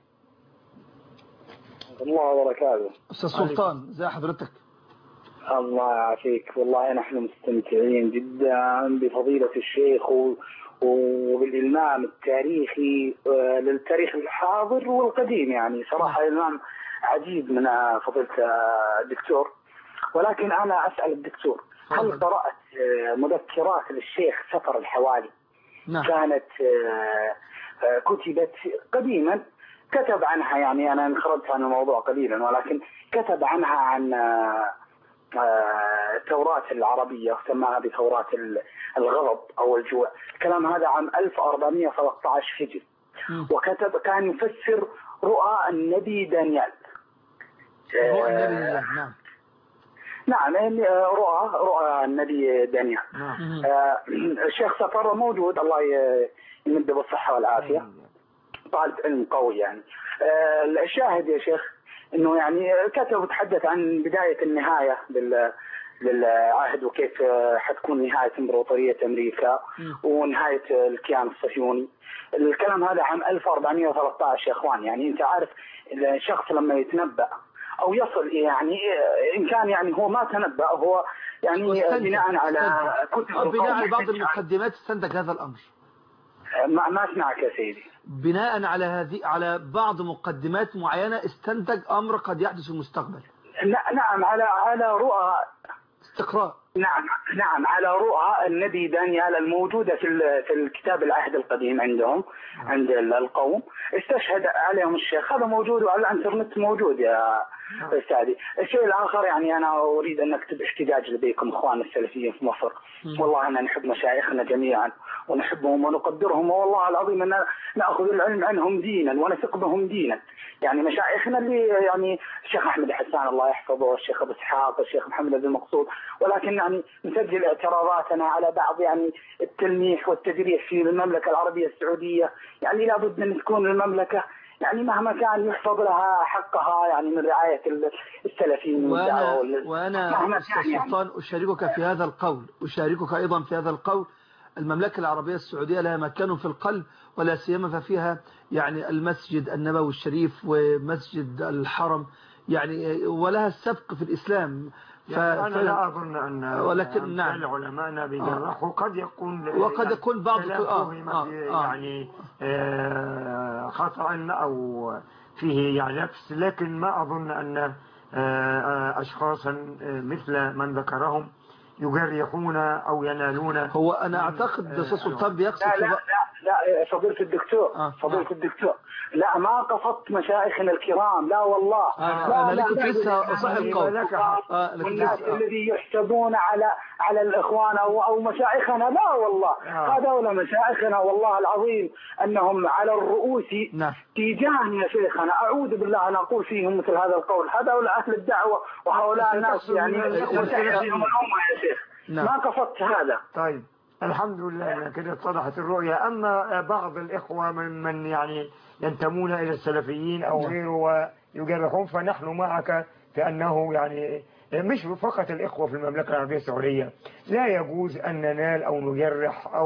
الله وبركاته أستاذ سلطان ازي حضرتك الله يعافيك والله نحن مستمتعين جدا بفضيلة الشيخ و- وبالإلمام التاريخي آه، للتاريخ الحاضر والقديم يعني صراحة إلمام عجيب من آه، فضيلة آه، الدكتور ولكن أنا أسأل الدكتور هل تفضل. قرأت آه، مذكرات للشيخ سفر الحوالي نعم كانت آه، آه، كتبت قديما كتب عنها يعني أنا انخرجت عن الموضوع قليلا ولكن كتب عنها عن آه، آه، التوراة العربية وسماها بتوراة ال- الغضب أو الجوع الكلام هذا عام 1413 هجري مم. وكتب كان يفسر رؤى النبي دانيال هو آه، النبي الله نعم نعم يعني، آه، رؤى رؤى النبي دانيال نعم مم. آه، الشيخ سفر موجود الله ي- يمده بالصحة والعافية طالب علم قوي يعني آه، الشاهد يا شيخ انه يعني كتب وتحدث عن بداية النهاية لل للعهد وكيف آه، حتكون نهاية امبراطورية امريكا مم. ونهاية الكيان الصهيوني الكلام هذا عام 1413 يا اخوان يعني انت عارف الشخص لما يتنبأ او يصل يعني آه، ان كان يعني هو ما تنبأ هو يعني واستنتج- بناء على استنتج. كتب آه، بناء على القوم بعض يحتج- المقدمات استنتج هذا الأمر ما ما اسمعك يا سيدي بناء على هذه على بعض مقدمات معينة استنتج أمر قد يحدث في المستقبل ن- نعم على على رؤى استقراء نعم نعم على رؤى النبي دانيال الموجودة في ال- في الكتاب العهد القديم عندهم عند ال- القوم استشهد عليهم الشيخ هذا موجود وعلى الانترنت موجود يا استاذي الشيء الاخر يعني انا اريد ان اكتب احتجاج لديكم اخواننا السلفيين في مصر والله انا نحب مشايخنا جميعا ونحبهم ونقدرهم والله العظيم ان ناخذ العلم عنهم دينا ونثق بهم دينا يعني مشايخنا اللي يعني الشيخ احمد حسان الله يحفظه الشيخ ابو اسحاق الشيخ محمد بن المقصود ولكن يعني نسجل اعتراضاتنا على بعض يعني التلميح والتجريح في المملكه العربيه السعوديه يعني لابد ان تكون المملكه يعني مهما كان يحفظ لها حقها يعني من رعايه ال- السلفيين وأنا, والدعوه وال- وأنا مهما أستاذ كان يعني. سلطان أشاركك في هذا القول أشاركك أيضا في هذا القول المملكة العربية السعودية لها مكان في القلب ولا سيما ففيها يعني المسجد النبوي الشريف ومسجد الحرم يعني ولها السبق في الإسلام ف... يعني أنا ف- لا أظن أن ولكن أمثال نعم. علماءنا بيجرحوا قد يكون وقد يكون بعض- كلام آه، فهم آه، في- آه. يعني آه، خطأ أو فيه يعني نفس لكن ما أظن أن آه، آه، أشخاصا آه، مثل من ذكرهم يجرحون أو ينالون هو أنا أعتقد آه، أستاذ سلطان بيقصد لا في لا بق- لا لا فضيلة الدكتور آه، فضيلة نعم. الدكتور لا ما قصدت مشايخنا الكرام لا والله آه، لا أنا لا لكن لا لسه لا، أصح لا، القول. لا، آه، لكن والناس لسه- آه. الذي يحسدون على على الإخوان أو أو مشايخنا لا والله آه. هذول مشايخنا والله العظيم أنهم على الرؤوس نعم تيجان يا شيخنا أعوذ بالله أن أقول فيهم مثل هذا القول هؤلاء أهل الدعوة وهؤلاء الناس تقصد يعني من الإخوة مرتاح السلفيين. بهم الأمة يا شيخ نعم. ما قصدت هذا طيب الحمد لله أن كده اتضحت الرؤية أما بعض الإخوة من من يعني ينتمون إلى السلفيين أو نعم. غيره ويجرحون فنحن معك في أنه يعني مش فقط الإخوة في المملكة العربية السعودية لا يجوز أن ننال أو نجرح أو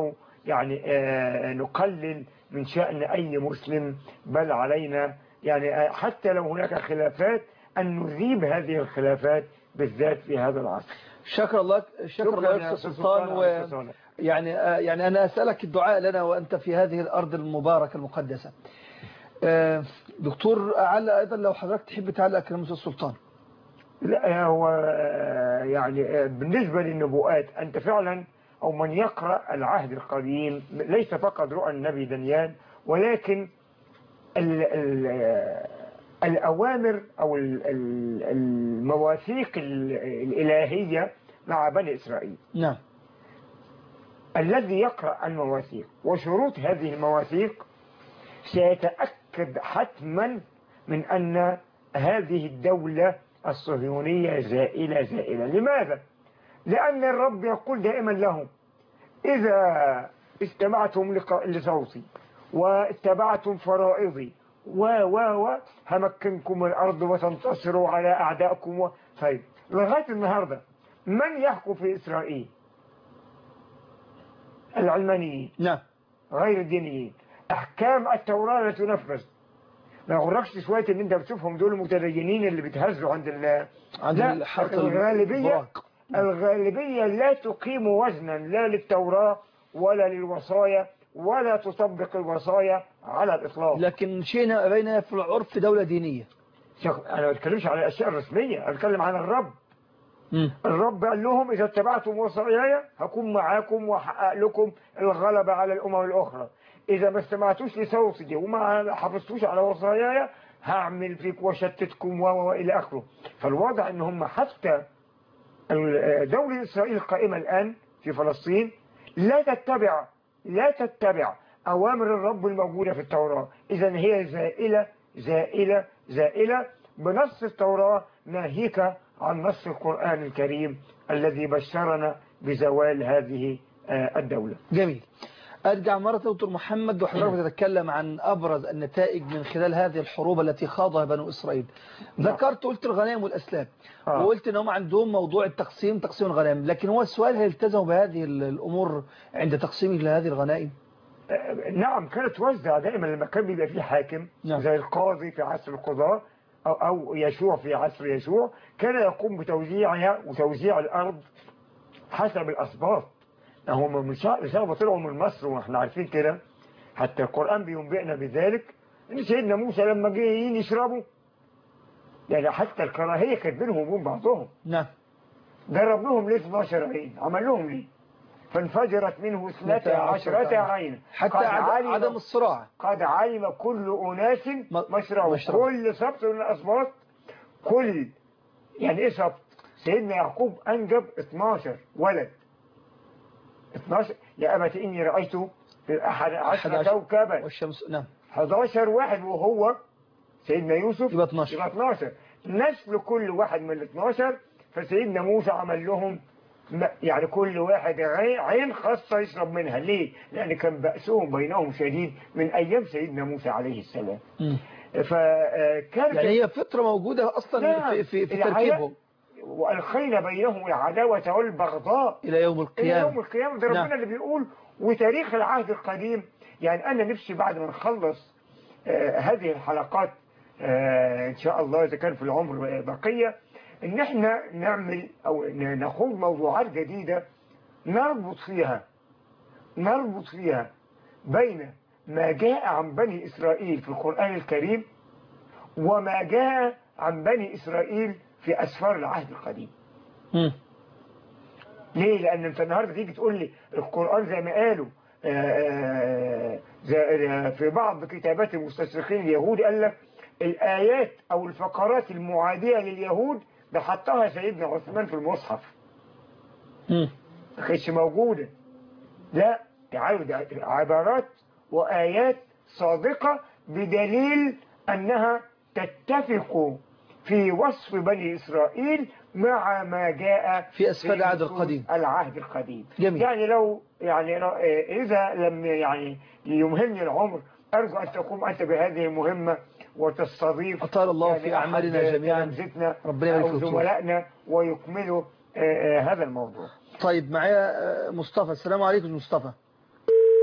يعني آه، نقلل من شأن أي مسلم بل علينا يعني آه، حتى لو هناك خلافات أن نذيب هذه الخلافات بالذات في هذا العصر شكر الله شكر الله يا يا أستاذ سلطان سلطان و... على اتصالك. يعني آه، يعني أنا أسألك الدعاء لنا وأنت في هذه الأرض المباركة المقدسة آه، دكتور أعلى أيضا لو حضرتك تحب تعلق كلام أستاذ سلطان لا هو آه، يعني آه، بالنسبة للنبوءات أنت فعلا أو من يقرأ العهد القديم ليس فقط رؤى النبي دانيال ولكن ال ال آه، الأوامر أو ال- ال- المواثيق ال- الإلهية مع بني إسرائيل نعم الذي يقرأ المواثيق وشروط هذه المواثيق سيتأكد حتما من أن هذه الدولة الصهيونية زائلة زائلة لماذا؟ لأن الرب يقول دائما لهم إذا استمعتم لق- لصوتي واتبعتم فرائضي و و و همكنكم الأرض وتنتصروا على أعدائكم و... طيب لغاية النهاردة من يحكم في إسرائيل؟ العلمانيين نعم غير الدينيين احكام التوراه لا تنفذ ما يغركش شويه ان انت بتشوفهم دول المتدينين اللي بيتهزوا عند ال عند لا، الحلقة الغالبيه البراق. الغالبيه لا تقيم وزنا لا للتوراه ولا للوصايا ولا تطبق الوصايا على الاطلاق لكن شئنا بين في العرف دولة دينية شوف، انا ما بتكلمش على الاشياء الرسميه انا بتكلم عن الرب مم. الرب قال لهم إذا اتبعتم وصاياي هكون معاكم وأحقق لكم الغلبة على الأمم الأخرى إذا ما استمعتوش لصوتي وما حافظتوش على وصاياي هعمل فيك وشتتكم و و- وإلى آخره فالواضح إن هم حتى ال- دولة إسرائيل القائمة الآن في فلسطين لا تتبع لا تتبع أوامر الرب الموجودة في التوراة إذا هي زائلة زائلة زائلة بنص التوراة ناهيك عن نص القرآن الكريم الذي بشرنا بزوال هذه آه، الدولة جميل أرجع مرة دكتور محمد وحضرتك بتتكلم عن أبرز النتائج من خلال هذه الحروب التي خاضها بنو إسرائيل ذكرت قلت الغنائم والأسلام آه. وقلت أنهم عندهم موضوع التقسيم تقسيم الغنائم لكن هو السؤال هل التزموا بهذه الأمور عند تقسيم لهذه الغنائم آه، نعم كانت توزع دائما لما كان بيبقى فيه حاكم نعم. زي القاضي في عصر القضاة أو, أو يشوع في عصر يشوع كان يقوم بتوزيعها وتوزيع الأرض حسب الأسباط هم مش مش عارف طلعوا من مصر واحنا عارفين كده حتى القرآن بينبئنا بذلك ان سيدنا موسى لما جه يشربوا يعني حتى الكراهية كانت بينهم وبين بعضهم نعم ضرب لهم ليه 12 عين عمل لهم ليه فانفجرت منه اثنتا عشرة عين حتى قد عد- علم- عدم الصراع قد علم كل أناس م- مشربه مشربه. كل سبت من الأسباط كل يعني إيه سبت سيدنا يعقوب أنجب 12 ولد 12 يا أبت إني رأيت في أحد عشر 11 كوكبا والشمس نعم 11 واحد وهو سيدنا يوسف يبقى 12. يبقى 12 نسل كل واحد من ال 12 فسيدنا موسى عمل لهم م- يعني كل واحد عين- عين خاصة يشرب منها ليه؟ لأن كان بأسهم بينهم شديد من أيام سيدنا موسى عليه السلام مم. فكان يعني هي فطرة موجودة أصلا نعم. في, في, في الحياة- تركيبهم وألقينا بينهم العداوة والبغضاء إلى يوم إلى يوم القيامة القيامة ده نعم. ربنا اللي بيقول وتاريخ العهد القديم يعني أنا نفسي بعد ما نخلص آه هذه الحلقات آه إن شاء الله إذا كان في العمر بقية إن إحنا نعمل أو ن- نخوض موضوعات جديدة نربط فيها نربط فيها بين ما جاء عن بني إسرائيل في القرآن الكريم وما جاء عن بني إسرائيل في أسفار العهد القديم مم. ليه؟ لأن أنت النهاردة تيجي تقول لي القرآن زي ما قالوا آه، آه، زي- آه، في بعض كتابات المستشرقين اليهود قال لك الآيات أو الفقرات المعادية لليهود ده حطها سيدنا عثمان في المصحف مم. ما كانتش موجودة لا تعالوا ده عبارات وآيات صادقة بدليل أنها تتفق في وصف بني إسرائيل مع ما جاء في أسفل العهد نصوص القديم. العهد القديم جميل. يعني لو يعني لو- إذا لم يعني يمهلني العمر أرجو أن تقوم أنت بهذه المهمة وتستضيف أطال الله يعني في أحد أعمالنا جميعا. تلامذتنا ربنا يبارك أو في دكتور. زملائنا ويكملوا آه، آه، هذا الموضوع طيب معايا آه، مصطفى السلام عليكم مصطفى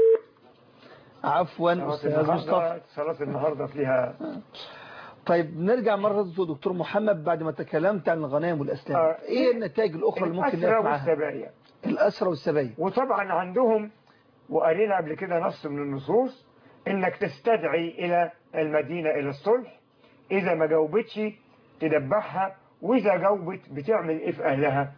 عفوا صلاة أستاذ مصطفى النهاردة صلاة النهاردة فيها طيب نرجع مرة دكتور محمد بعد ما تكلمت عن الغنائم والأسلام آه. إيه النتائج الأخرى اللي ممكن الأسرى نقف معاها والسبايا الأسرى والسبايا وطبعا عندهم وقرينا قبل كده نص من النصوص انك تستدعي الى المدينة الى الصلح اذا ما جاوبتش تدبحها واذا جاوبت بتعمل ايه في اهلها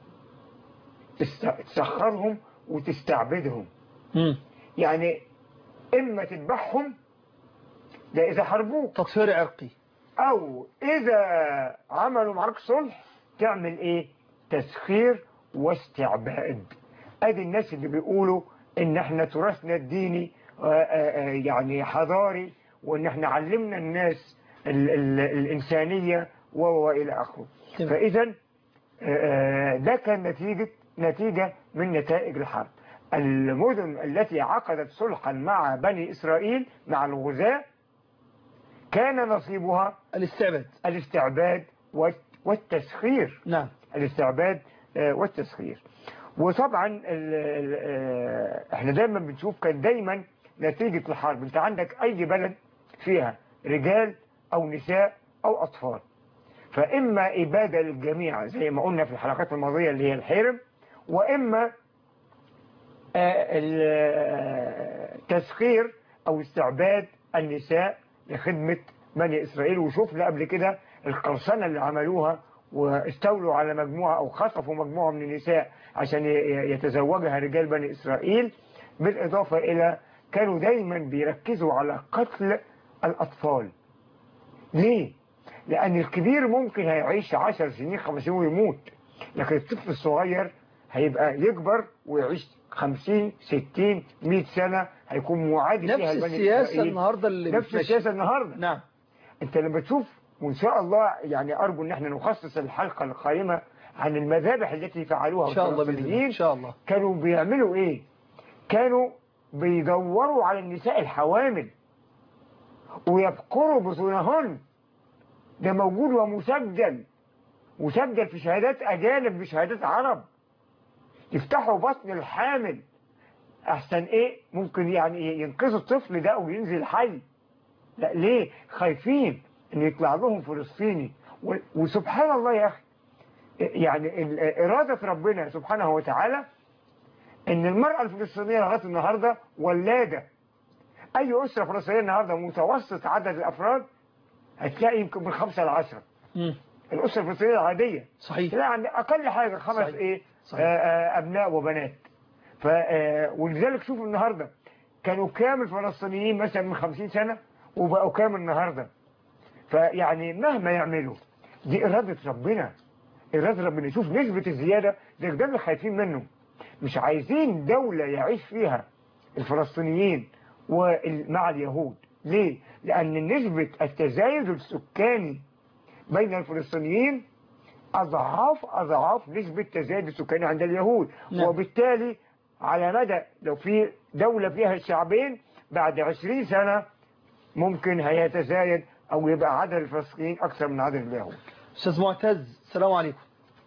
تست- تسخرهم وتستعبدهم مم. يعني اما تذبحهم ده اذا حاربوك تطهير عرقي او اذا عملوا معاك صلح تعمل ايه تسخير واستعباد ادي الناس اللي بيقولوا ان احنا تراثنا الديني آه، آه، آه، يعني حضاري وان احنا علمنا الناس ال ال الانسانية والى اخره تمام. فاذا آه، آه، ده كان نتيجة نتيجة من نتائج الحرب المدن التي عقدت صلحا مع بني إسرائيل مع الغزاة كان نصيبها الاستعباد الاستعباد والت- والتسخير نعم الاستعباد آه، والتسخير وطبعا ال- ال- آه، احنا دايما بنشوف كان دايما نتيجة الحرب انت عندك اي بلد فيها رجال او نساء او اطفال فاما ابادة للجميع زي ما قلنا في الحلقات الماضية اللي هي الحرم واما آه، ال- آه، تسخير او استعباد النساء لخدمة بني اسرائيل وشوفنا قبل كده القرصنة اللي عملوها واستولوا على مجموعة او خطفوا مجموعة من النساء عشان ي- يتزوجها رجال بني اسرائيل بالاضافة الى كانوا دايما بيركزوا على قتل الاطفال ليه؟ لأن الكبير ممكن هيعيش عشر سنين خمس سنين ويموت لكن الطفل الصغير هيبقى يكبر ويعيش خمسين ستين مئة سنة هيكون معادي فيها نفس لبني السياسة إسرائيل. النهاردة اللي نفس بتمشي. السياسة النهاردة نعم انت لما تشوف وان شاء الله يعني ارجو ان احنا نخصص الحلقة القائمة عن المذابح التي فعلوها إن شاء الله بإذن الله الفلسطينيين إن شاء الله كانوا بيعملوا ايه كانوا بيدوروا على النساء الحوامل ويبقروا بطونهن ده موجود ومسجل مسجل في شهادات اجانب بشهادات عرب يفتحوا بطن الحامل احسن ايه ممكن يعني ينقذوا الطفل ده وينزل حي لا ليه خايفين ان يطلع لهم فلسطيني و- وسبحان الله يا اخي يعني ال- اراده ربنا سبحانه وتعالى ان المرأة الفلسطينية لغاية النهاردة ولادة اي اسرة فلسطينية النهاردة متوسط عدد الافراد هتلاقي يمكن من خمسة لعشرة مم. الاسرة الفلسطينية العادية صحيح تلاقي عند اقل حاجة خمس صحيح. ايه صحيح. آه آه ابناء وبنات ف آه ولذلك شوفوا النهاردة كانوا كام الفلسطينيين مثلا من خمسين سنة وبقوا كام النهاردة فيعني مهما يعملوا دي إرادة ربنا إرادة ربنا شوف نسبة الزيادة ده ده اللي خايفين منه مش عايزين دولة يعيش فيها الفلسطينيين ومع اليهود ليه؟ لأن نسبة التزايد السكاني بين الفلسطينيين أضعاف أضعاف نسبة تزايد السكاني عند اليهود نعم. وبالتالي على مدى لو في دولة فيها الشعبين بعد عشرين سنة ممكن هيتزايد أو يبقى عدد الفلسطينيين أكثر من عدد اليهود أستاذ معتز السلام عليكم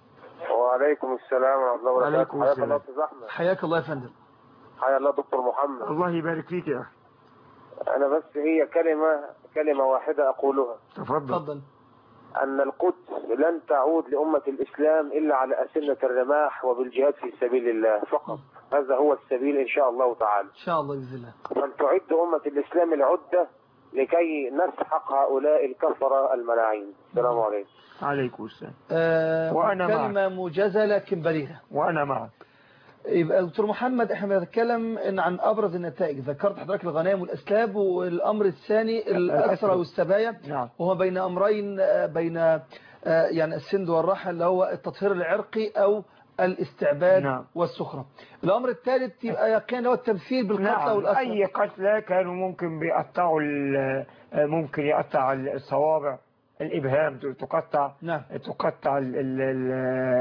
وعليكم السلام ورحمة الله وعليكم وبركاته حياك السلام. الله أستاذ أحمد حياك الله يا فندم حيا الله دكتور محمد الله يبارك فيك يا أخي أنا بس هي كلمة كلمة واحدة أقولها تفضل تفضل أن القدس لن تعود لأمة الإسلام إلا على أسنة الرماح وبالجهاد في سبيل الله فقط هذا هو السبيل إن شاء الله تعالى إن شاء الله بإذن الله فلتعد أمة الإسلام العدة لكي نسحق هؤلاء الكفرة الملاعين السلام عليكم عليكم السلام آه وأنا معك. كلمة موجزة لكن بليغة وأنا معك يبقى دكتور محمد احنا بنتكلم إن عن ابرز النتائج ذكرت حضرتك الغنائم والاسلاب والامر الثاني الاسرى والسبايا نعم وهو بين امرين آه، بين آه، يعني السند والراحه اللي هو التطهير العرقي او الاستعباد نعم. والسخره الامر الثالث يبقى يقين هو التمثيل بالقتلى نعم والاسرى أي قتلى كانوا ممكن بيقطعوا ال- ممكن يقطع الصوابع الإبهام تقطع نعم تقطع ال ال ال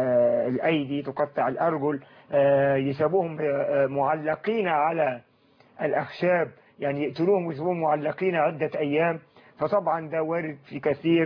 الأيدي تقطع الأرجل آه، يسيبوهم آه، معلقين على الأخشاب يعني يقتلوهم ويسيبوهم معلقين عدة أيام فطبعا ده وارد في كثير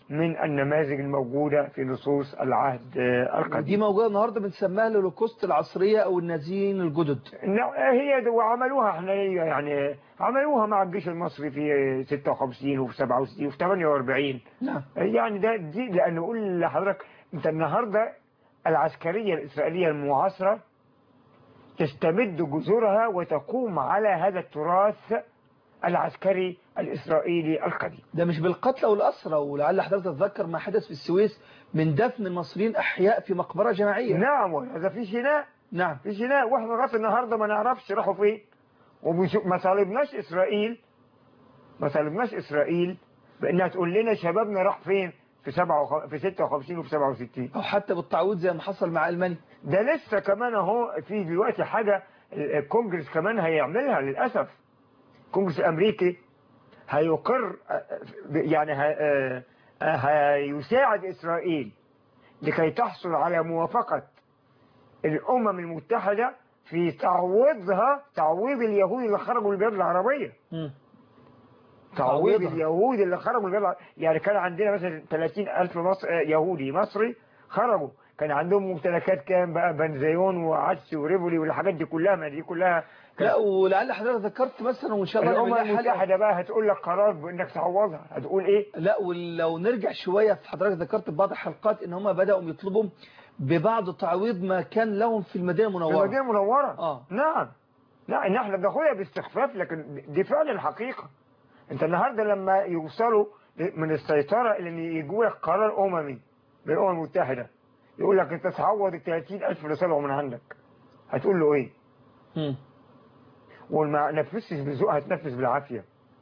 من النماذج الموجودة في نصوص العهد آه، دي القديم موجودة النهاردة بنسميها الهولوكوست العصرية أو النازيين الجدد لا، هي دي- وعملوها احنا يعني عملوها مع الجيش المصري في 56 وفي 67 وفي 48 نعم يعني ده دي لأن أقول لحضرتك أنت النهاردة العسكرية الإسرائيلية المعاصرة تستمد جذورها وتقوم على هذا التراث العسكري الإسرائيلي القديم ده مش بالقتل والأسرى ولعل حضرتك تتذكر ما حدث في السويس من دفن المصريين أحياء في مقبرة جماعية نعم وهذا في شناء نعم في شناء واحنا لغايه النهارده ما نعرفش راحوا فين وما طالبناش اسرائيل ما طالبناش اسرائيل بانها تقول لنا شبابنا راح فين في سبعة وخ... في 56 وفي 67 أو حتى بالتعويض زي ما حصل مع ألمانيا ده لسه كمان اهو في دلوقتي حاجه الكونجرس كمان هيعملها للاسف الكونجرس الامريكي هيقر يعني ه- هيساعد اسرائيل لكي تحصل على موافقه الامم المتحده في تعويضها تعويض اليهود اللي خرجوا من البلاد العربيه مم. تعويض تعويضها. اليهود اللي خرجوا من البلاد العربية. يعني كان عندنا مثلا 30 ألف مصر آه، يهودي مصري خرجوا كان عندهم ممتلكات كام بقى بنزيون وعدس وريفولي والحاجات دي كلها ما دي كلها لا ولعل حضرتك ذكرت مثلا وإن شاء الله الأمم نعمل لها حلقة المتحدة بقى هتقول لك قرار بإنك تعوضها هتقول إيه؟ لا ولو نرجع شوية في حضرتك ذكرت في بعض الحلقات ان هم بدأوا يطلبوا ببعض تعويض ما كان لهم في المدينة في المنورة المدينة المنورة آه. نعم لا إن إحنا بناخدها باستخفاف لكن دي فعلا حقيقة أنت النهاردة لما يوصلوا من السيطرة اللي يجوا لك قرار أممي من الأمم المتحدة يقول لك أنت تعوض ال 30000 اللي طلعوا من عندك هتقول له إيه؟ مم. وما نفذتش بذوق هتنفذ بالعافية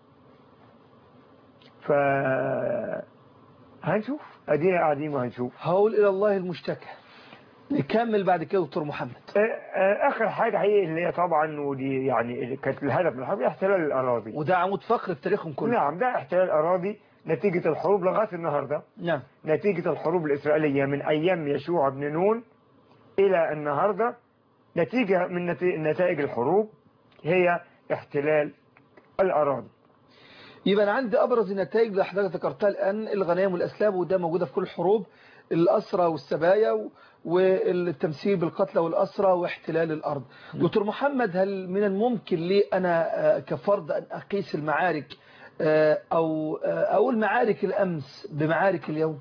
ف هنشوف ادينا قاعدين وهنشوف هقول إلى الله المشتكى نكمل بعد كده دكتور محمد آه، آه، اخر حاجه هي اللي هي طبعا ودي يعني اللي كانت الهدف من الحرب احتلال الاراضي وده عمود فقر في تاريخهم كله نعم ده احتلال الاراضي نتيجه الحروب لغايه النهارده نعم نتيجه الحروب الاسرائيليه من ايام يشوع بن نون الى النهارده نتيجه من نتي- نتائج الحروب هي احتلال الاراضي يبقى أنا عندي أبرز النتائج اللي حضرتك ذكرتها الآن الغنائم والأسلاب وده موجودة في كل الحروب الأسرى والسبايا و- والتمثيل بالقتلى والأسرى واحتلال الأرض دكتور محمد هل من الممكن لي أنا آه، كفرد أن أقيس المعارك آه، أو آه، أقول معارك الأمس بمعارك اليوم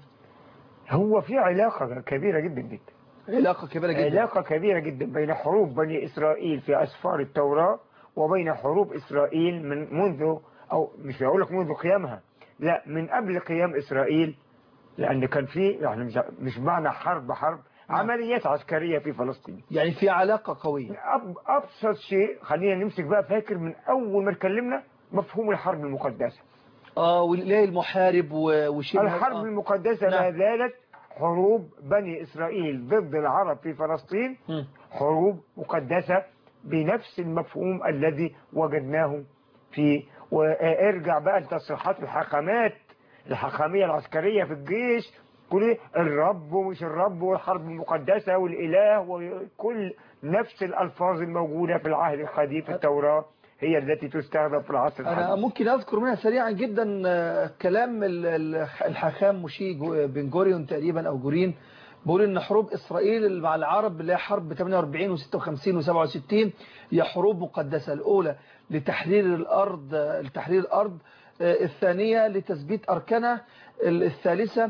هو في علاقه كبيره جدا جدا علاقة كبيرة جدا علاقة كبيرة جدا بين حروب بني إسرائيل في أسفار التوراة وبين حروب إسرائيل من منذ أو مش هقول لك منذ قيامها لا من قبل قيام إسرائيل لأن كان في يعني مش مش معنى حرب حرب عمليات عسكرية في فلسطين يعني في علاقة قوية أب أبسط شيء خلينا نمسك بقى فاكر من أول ما اتكلمنا مفهوم الحرب المقدسة اه والإله المحارب و- وشبه الحرب آه. المقدسة ما نعم. زالت حروب بني إسرائيل ضد العرب في فلسطين مم. حروب مقدسة بنفس المفهوم الذي وجدناه في وارجع بقى لتصريحات الحاخامات الحاخامية العسكرية في الجيش كل الرب ومش الرب والحرب المقدسة والإله وكل نفس الألفاظ الموجودة في العهد القديم في التوراة هي التي تستخدم في العصر أنا الحديث ممكن أذكر منها سريعا جدا آه، كلام ال- ال- الحاخام موشي جو- بن جوريون تقريبا أو جورين بيقول إن حروب إسرائيل مع العرب اللي هي حرب 48 و56 و67 هي حروب مقدسة الأولى لتحرير الأرض آه، لتحرير الأرض آه، الثانية لتثبيت أركانها ال- الثالثة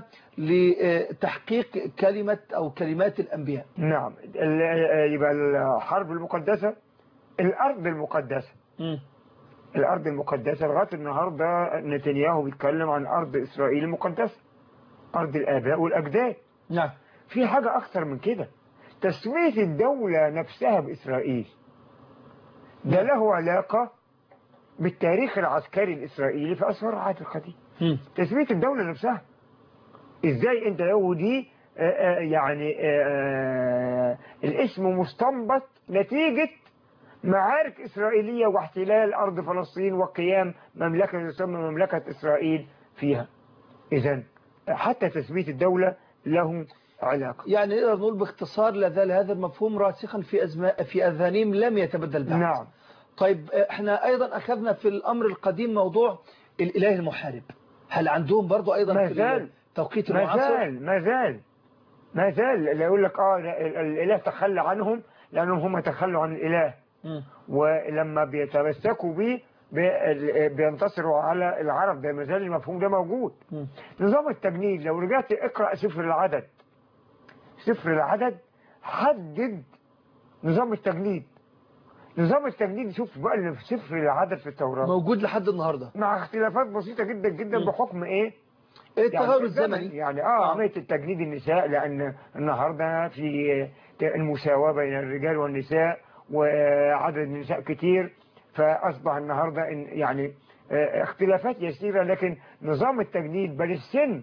لتحقيق كلمة أو كلمات الأنبياء نعم ال- يبقى الحرب المقدسة الأرض المقدسة مم. الأرض المقدسة لغاية النهاردة نتنياهو بيتكلم عن أرض إسرائيل المقدسة أرض الآباء والأجداد نعم في حاجة أكثر من كده تسمية الدولة نفسها بإسرائيل ده له علاقة بالتاريخ العسكري الإسرائيلي في أسفار العهد القديم مم. تسمية الدولة نفسها إزاي أنت يهودي آه، آه، يعني آه، آه، الاسم مستنبط نتيجة معارك إسرائيلية واحتلال أرض فلسطين وقيام مملكة تسمى مملكة إسرائيل فيها إذا حتى تثبيت الدولة له علاقة يعني نقدر نقول باختصار لا زال هذا المفهوم راسخا في أزما في أذهانهم لم يتبدل بعد نعم طيب احنا أيضا أخذنا في الأمر القديم موضوع الإله المحارب هل عندهم برضو أيضا ما في, زال. ال- توقيت ما المعاصر زال ما زال ما زال اللي يقول لك اه لا، ال- الاله تخلى عنهم لانهم هم تخلوا عن الاله مم. ولما بيتمسكوا بيه بي- ال- بينتصروا على العرب ده ما زال المفهوم ده موجود مم. نظام التجنيد لو رجعت اقرا سفر العدد سفر العدد حدد نظام التجنيد نظام التجنيد شوف بقى اللي في سفر العدد في التوراة موجود لحد النهارده مع اختلافات بسيطة جدا جدا مم. بحكم ايه ايه التغير الزمن. الزمني يعني اه آه. عمليه التجنيد النساء لان النهارده في المساواه بين الرجال والنساء وعدد النساء كتير فاصبح النهارده إن- يعني آه، اختلافات يسيره لكن نظام التجنيد بل السن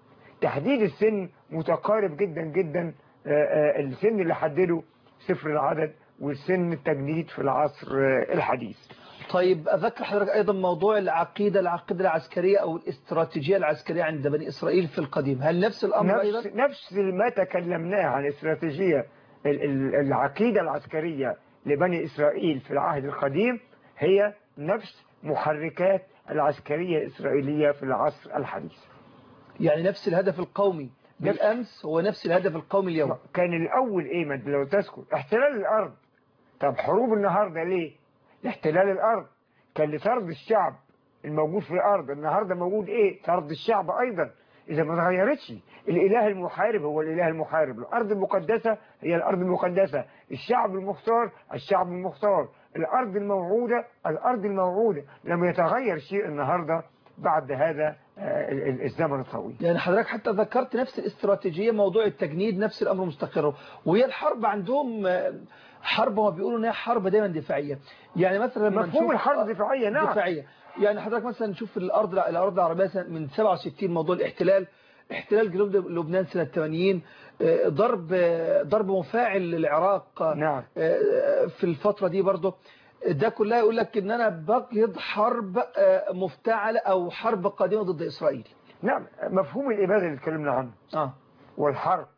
تحديد السن متقارب جدا جدا آه، آه، السن اللي حدده سفر العدد والسن التجنيد في العصر آه، الحديث طيب أذكر حضرتك أيضا موضوع العقيدة العقيدة العسكرية أو الاستراتيجية العسكرية عند بني إسرائيل في القديم هل نفس الأمر أيضا؟ نفس, نفس ما تكلمناه عن استراتيجية ال- ال- العقيدة العسكرية لبني إسرائيل في العهد القديم هي نفس محركات العسكرية الإسرائيلية في العصر الحديث يعني نفس الهدف القومي بالأمس هو نفس الهدف القومي اليوم كان الأول إيه ما أنت لو تذكر احتلال الأرض طب حروب النهاردة ليه لاحتلال الأرض كان لطرد الشعب الموجود في الأرض النهاردة موجود إيه طرد الشعب أيضا إذا ما اتغيرتش الإله المحارب هو الإله المحارب الأرض المقدسة هي الأرض المقدسة الشعب المختار الشعب المختار الأرض الموعودة الأرض الموعودة لم يتغير شيء النهاردة بعد هذا آه، ال- ال- الزمن الطويل يعني حضرتك حتى ذكرت نفس الاستراتيجية موضوع التجنيد نفس الأمر مستقر وهي الحرب عندهم آه، حرب هم بيقولوا انها حرب دايما دفاعية يعني مثلا لما مفهوم نشوف- الحرب دفاعية نعم دفاعية يعني حضرتك مثلا نشوف الأرض الأرض العربية سنة- من 67 موضوع الاحتلال احتلال جنوب لبنان سنة 80 آه، ضرب آه، ضرب مفاعل للعراق آه، نعم. آه، في الفترة دي برضه ده كلها يقول لك ان انا بقيض حرب آه، مفتعلة او حرب قادمة ضد اسرائيل نعم مفهوم الإبادة اللي اتكلمنا عنه اه والحرق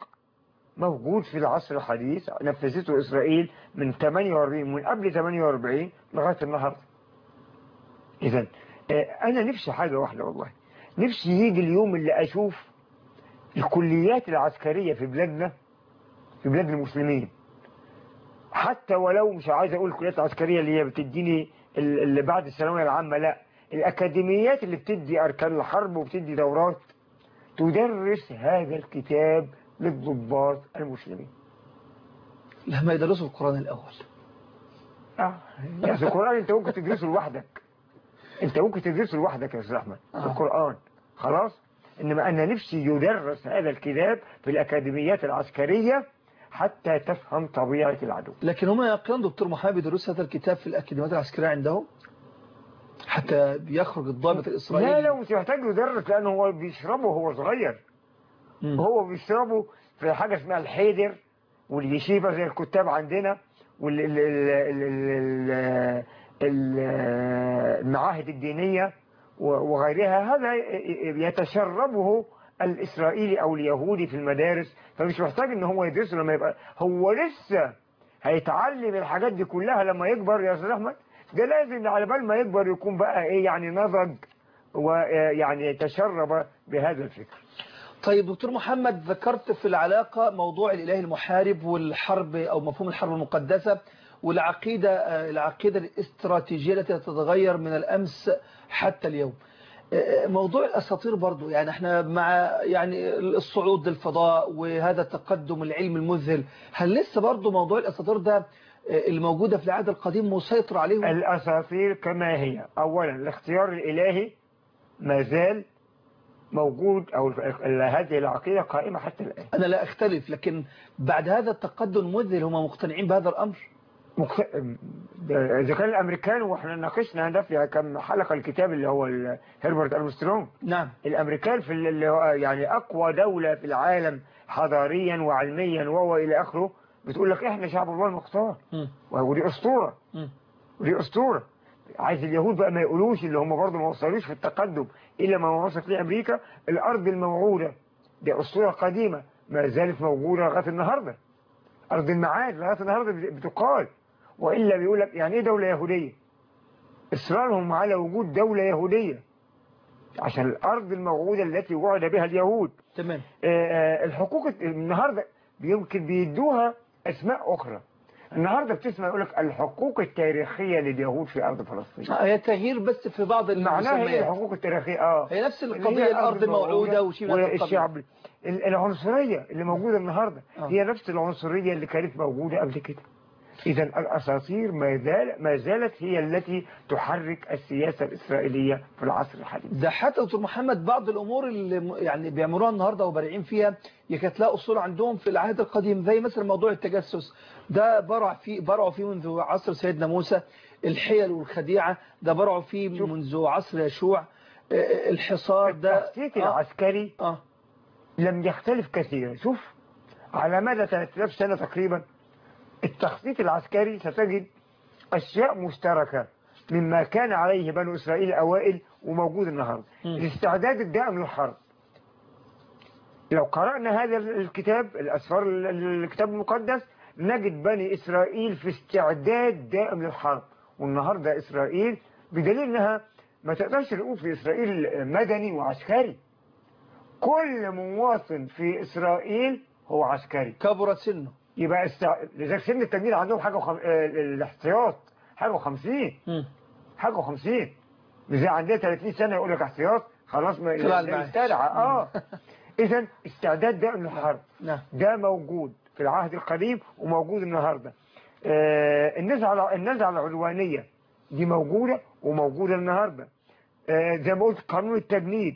موجود في العصر الحديث نفذته إسرائيل من 48 من قبل 48 لغاية النهاردة إذا أنا نفسي حاجة واحدة والله نفسي يجي اليوم اللي أشوف الكليات العسكرية في بلادنا في بلاد المسلمين حتى ولو مش عايز أقول الكليات العسكرية اللي هي بتديني ال- اللي بعد الثانوية العامة لا الأكاديميات اللي بتدي أركان الحرب وبتدي دورات تدرس هذا الكتاب للضباط المسلمين لما يدرسوا القرآن الأول اه يعني القرآن انت ممكن تدرسه لوحدك انت ممكن تدرسه لوحدك يا استاذ احمد آه. القرآن خلاص انما انا نفسي يدرس هذا الكتاب في الاكاديميات العسكرية حتى تفهم طبيعة العدو لكن هم يقولون دكتور محمد بيدرسوا هذا الكتاب في الأكاديميات العسكرية عندهم حتى بيخرج الضابط لا الإسرائيلي لا مش محتاج يدرس لانه هو بيشربه وهو صغير مم. هو بيشربه في حاجة اسمها الحيدر واليشيبة زي الكتاب عندنا والمعاهد الدينية و- وغيرها هذا يتشربه الإسرائيلي أو اليهودي في المدارس فمش محتاج إن هو يدرسه لما يبقى هو لسه هيتعلم الحاجات دي كلها لما يكبر يا أستاذ أحمد ده لازم على بال ما يكبر يكون بقى إيه يعني نضج ويعني تشرب بهذا الفكر طيب دكتور محمد ذكرت في العلاقة موضوع الإله المحارب والحرب أو مفهوم الحرب المقدسة والعقيدة آه، العقيدة الاستراتيجية التي تتغير من الأمس حتى اليوم آه، موضوع الأساطير برضو يعني احنا مع يعني الصعود للفضاء وهذا التقدم العلمي المذهل هل لسه برضو موضوع الأساطير ده آه، الموجودة في العهد القديم مسيطر عليهم؟ الأساطير كما هي أولا الاختيار الإلهي ما زال موجود أو ال- هذه العقيدة قائمة حتى الآن أنا لا أختلف لكن بعد هذا التقدم المذهل هم مقتنعين بهذا الأمر مخ... ده- إذا كان الأمريكان وإحنا ناقشنا ده في كم حلقة الكتاب اللي هو ال- هربرت أرمسترونج نعم الأمريكان في ال- اللي هو يعني أقوى دولة في العالم حضاريا وعلميا وهو إلى آخره بتقول لك إحنا شعب الله المختار مم. ودي أسطورة مم. ودي أسطورة عايز اليهود بقى ما يقولوش اللي هم برضه ما وصلوش في التقدم إلا ما وصلت ليه أمريكا الأرض الموعودة دي أسطورة قديمة ما زالت موجودة لغاية النهاردة أرض المعاد لغاية النهاردة بت- بتقال وإلا بيقول لك يعني إيه دولة يهودية إصرارهم على وجود دولة يهودية عشان الأرض الموعودة التي وعد بها اليهود تمام آه، آه، الحقوق النهاردة يمكن بيدوها أسماء أخرى النهاردة بتسمع يقول لك الحقوق التاريخية لليهود في أرض فلسطين هي تغيير بس في بعض معناها ايه المسميات الحقوق التاريخية اه هي نفس اللي القضية هي الأرض موعودة وشيء من هذا القبيل. والشعب ال- العنصرية اللي موجودة النهاردة آه. هي نفس العنصرية اللي كانت موجودة قبل كده إذا الأساطير ما, زال ما زالت هي التي تحرك السياسة الإسرائيلية في العصر الحديث ده حتى دكتور محمد بعض الامور اللي م- يعني بيعملوها النهارده وبارعين فيها هي كانت لها اصول عندهم في العهد القديم زي مثلا موضوع التجسس ده برع فيه برعوا فيه منذ عصر سيدنا موسى الحيل والخديعه ده برعوا فيه منذ عصر يشوع آه، آه، الحصار ده التخطيط آه العسكري آه لم يختلف كثيرا شوف على مدى 3000 سنة تقريبا التخطيط العسكري ستجد أشياء مشتركة مما كان عليه بنو إسرائيل الأوائل وموجود النهاردة مم. الاستعداد الدائم للحرب لو قرأنا هذا الكتاب الأسفار الكتاب المقدس نجد بني إسرائيل في استعداد دائم للحرب والنهاردة إسرائيل بدليل أنها ما تقدرش تقول في إسرائيل مدني وعسكري كل مواطن في إسرائيل هو عسكري كبر سنه يبقى استع... لذلك سن التجنيد عندهم حاجة وخم... آه، الاحتياط حاجة وخمسين مم. حاجة وخمسين زي عندنا 30 سنة يقول لك احتياط خلاص ما طلع ده المعاش. استدعى اه اذا استعداد دائم للحرب نعم ده موجود في العهد القديم وموجود النهارده آه النزعة النزعة العدوانية دي موجودة وموجودة النهارده آه زي ما قلت قانون التجنيد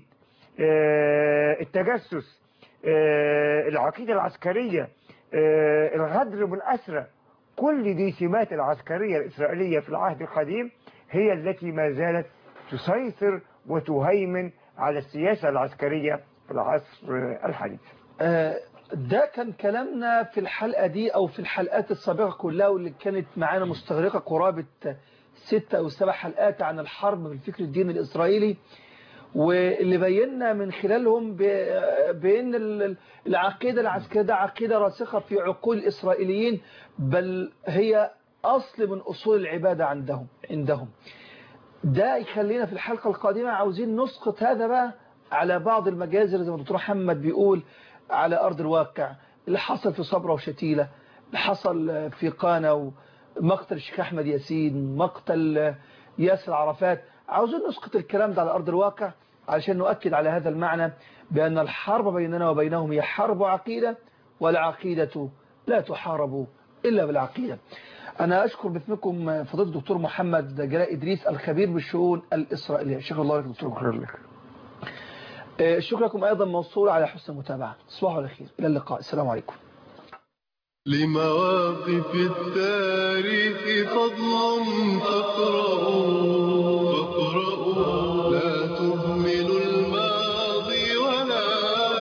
آه التجسس آه العقيدة العسكرية آه الغدر بالأسرة كل دي سمات العسكرية الإسرائيلية في العهد القديم هي التي ما زالت تسيطر وتهيمن على السياسة العسكرية في العصر آه، الحديث آه، ده كان كلامنا في الحلقة دي أو في الحلقات السابقة كلها واللي كانت معانا مستغرقة قرابة ستة أو سبع حلقات عن الحرب في الفكر الديني الإسرائيلي واللي بينا من خلالهم ب- بأن ال- العقيدة العسكرية ده عقيدة راسخة في عقول الإسرائيليين بل هي أصل من أصول العبادة عندهم عندهم ده يخلينا في الحلقة القادمة عاوزين نسقط هذا بقى على بعض المجازر زي ما الدكتور محمد بيقول على أرض الواقع اللي حصل في صبرا وشتيلة اللي حصل في قانا ومقتل الشيخ أحمد ياسين مقتل ياسر عرفات عاوزين نسقط الكلام ده على أرض الواقع علشان نؤكد على هذا المعنى بأن الحرب بيننا وبينهم هي حرب عقيدة والعقيدة لا تحارب إلا بالعقيدة أنا أشكر باسمكم فضيلة الدكتور محمد جلاء إدريس الخبير بالشؤون الإسرائيلية شكرا الله لك دكتور محمد شكرا لك آه، الشكر لكم أيضا موصول على حسن المتابعة تصبحوا على خير إلى اللقاء السلام عليكم لمواقف التاريخ فضل فاقرأوا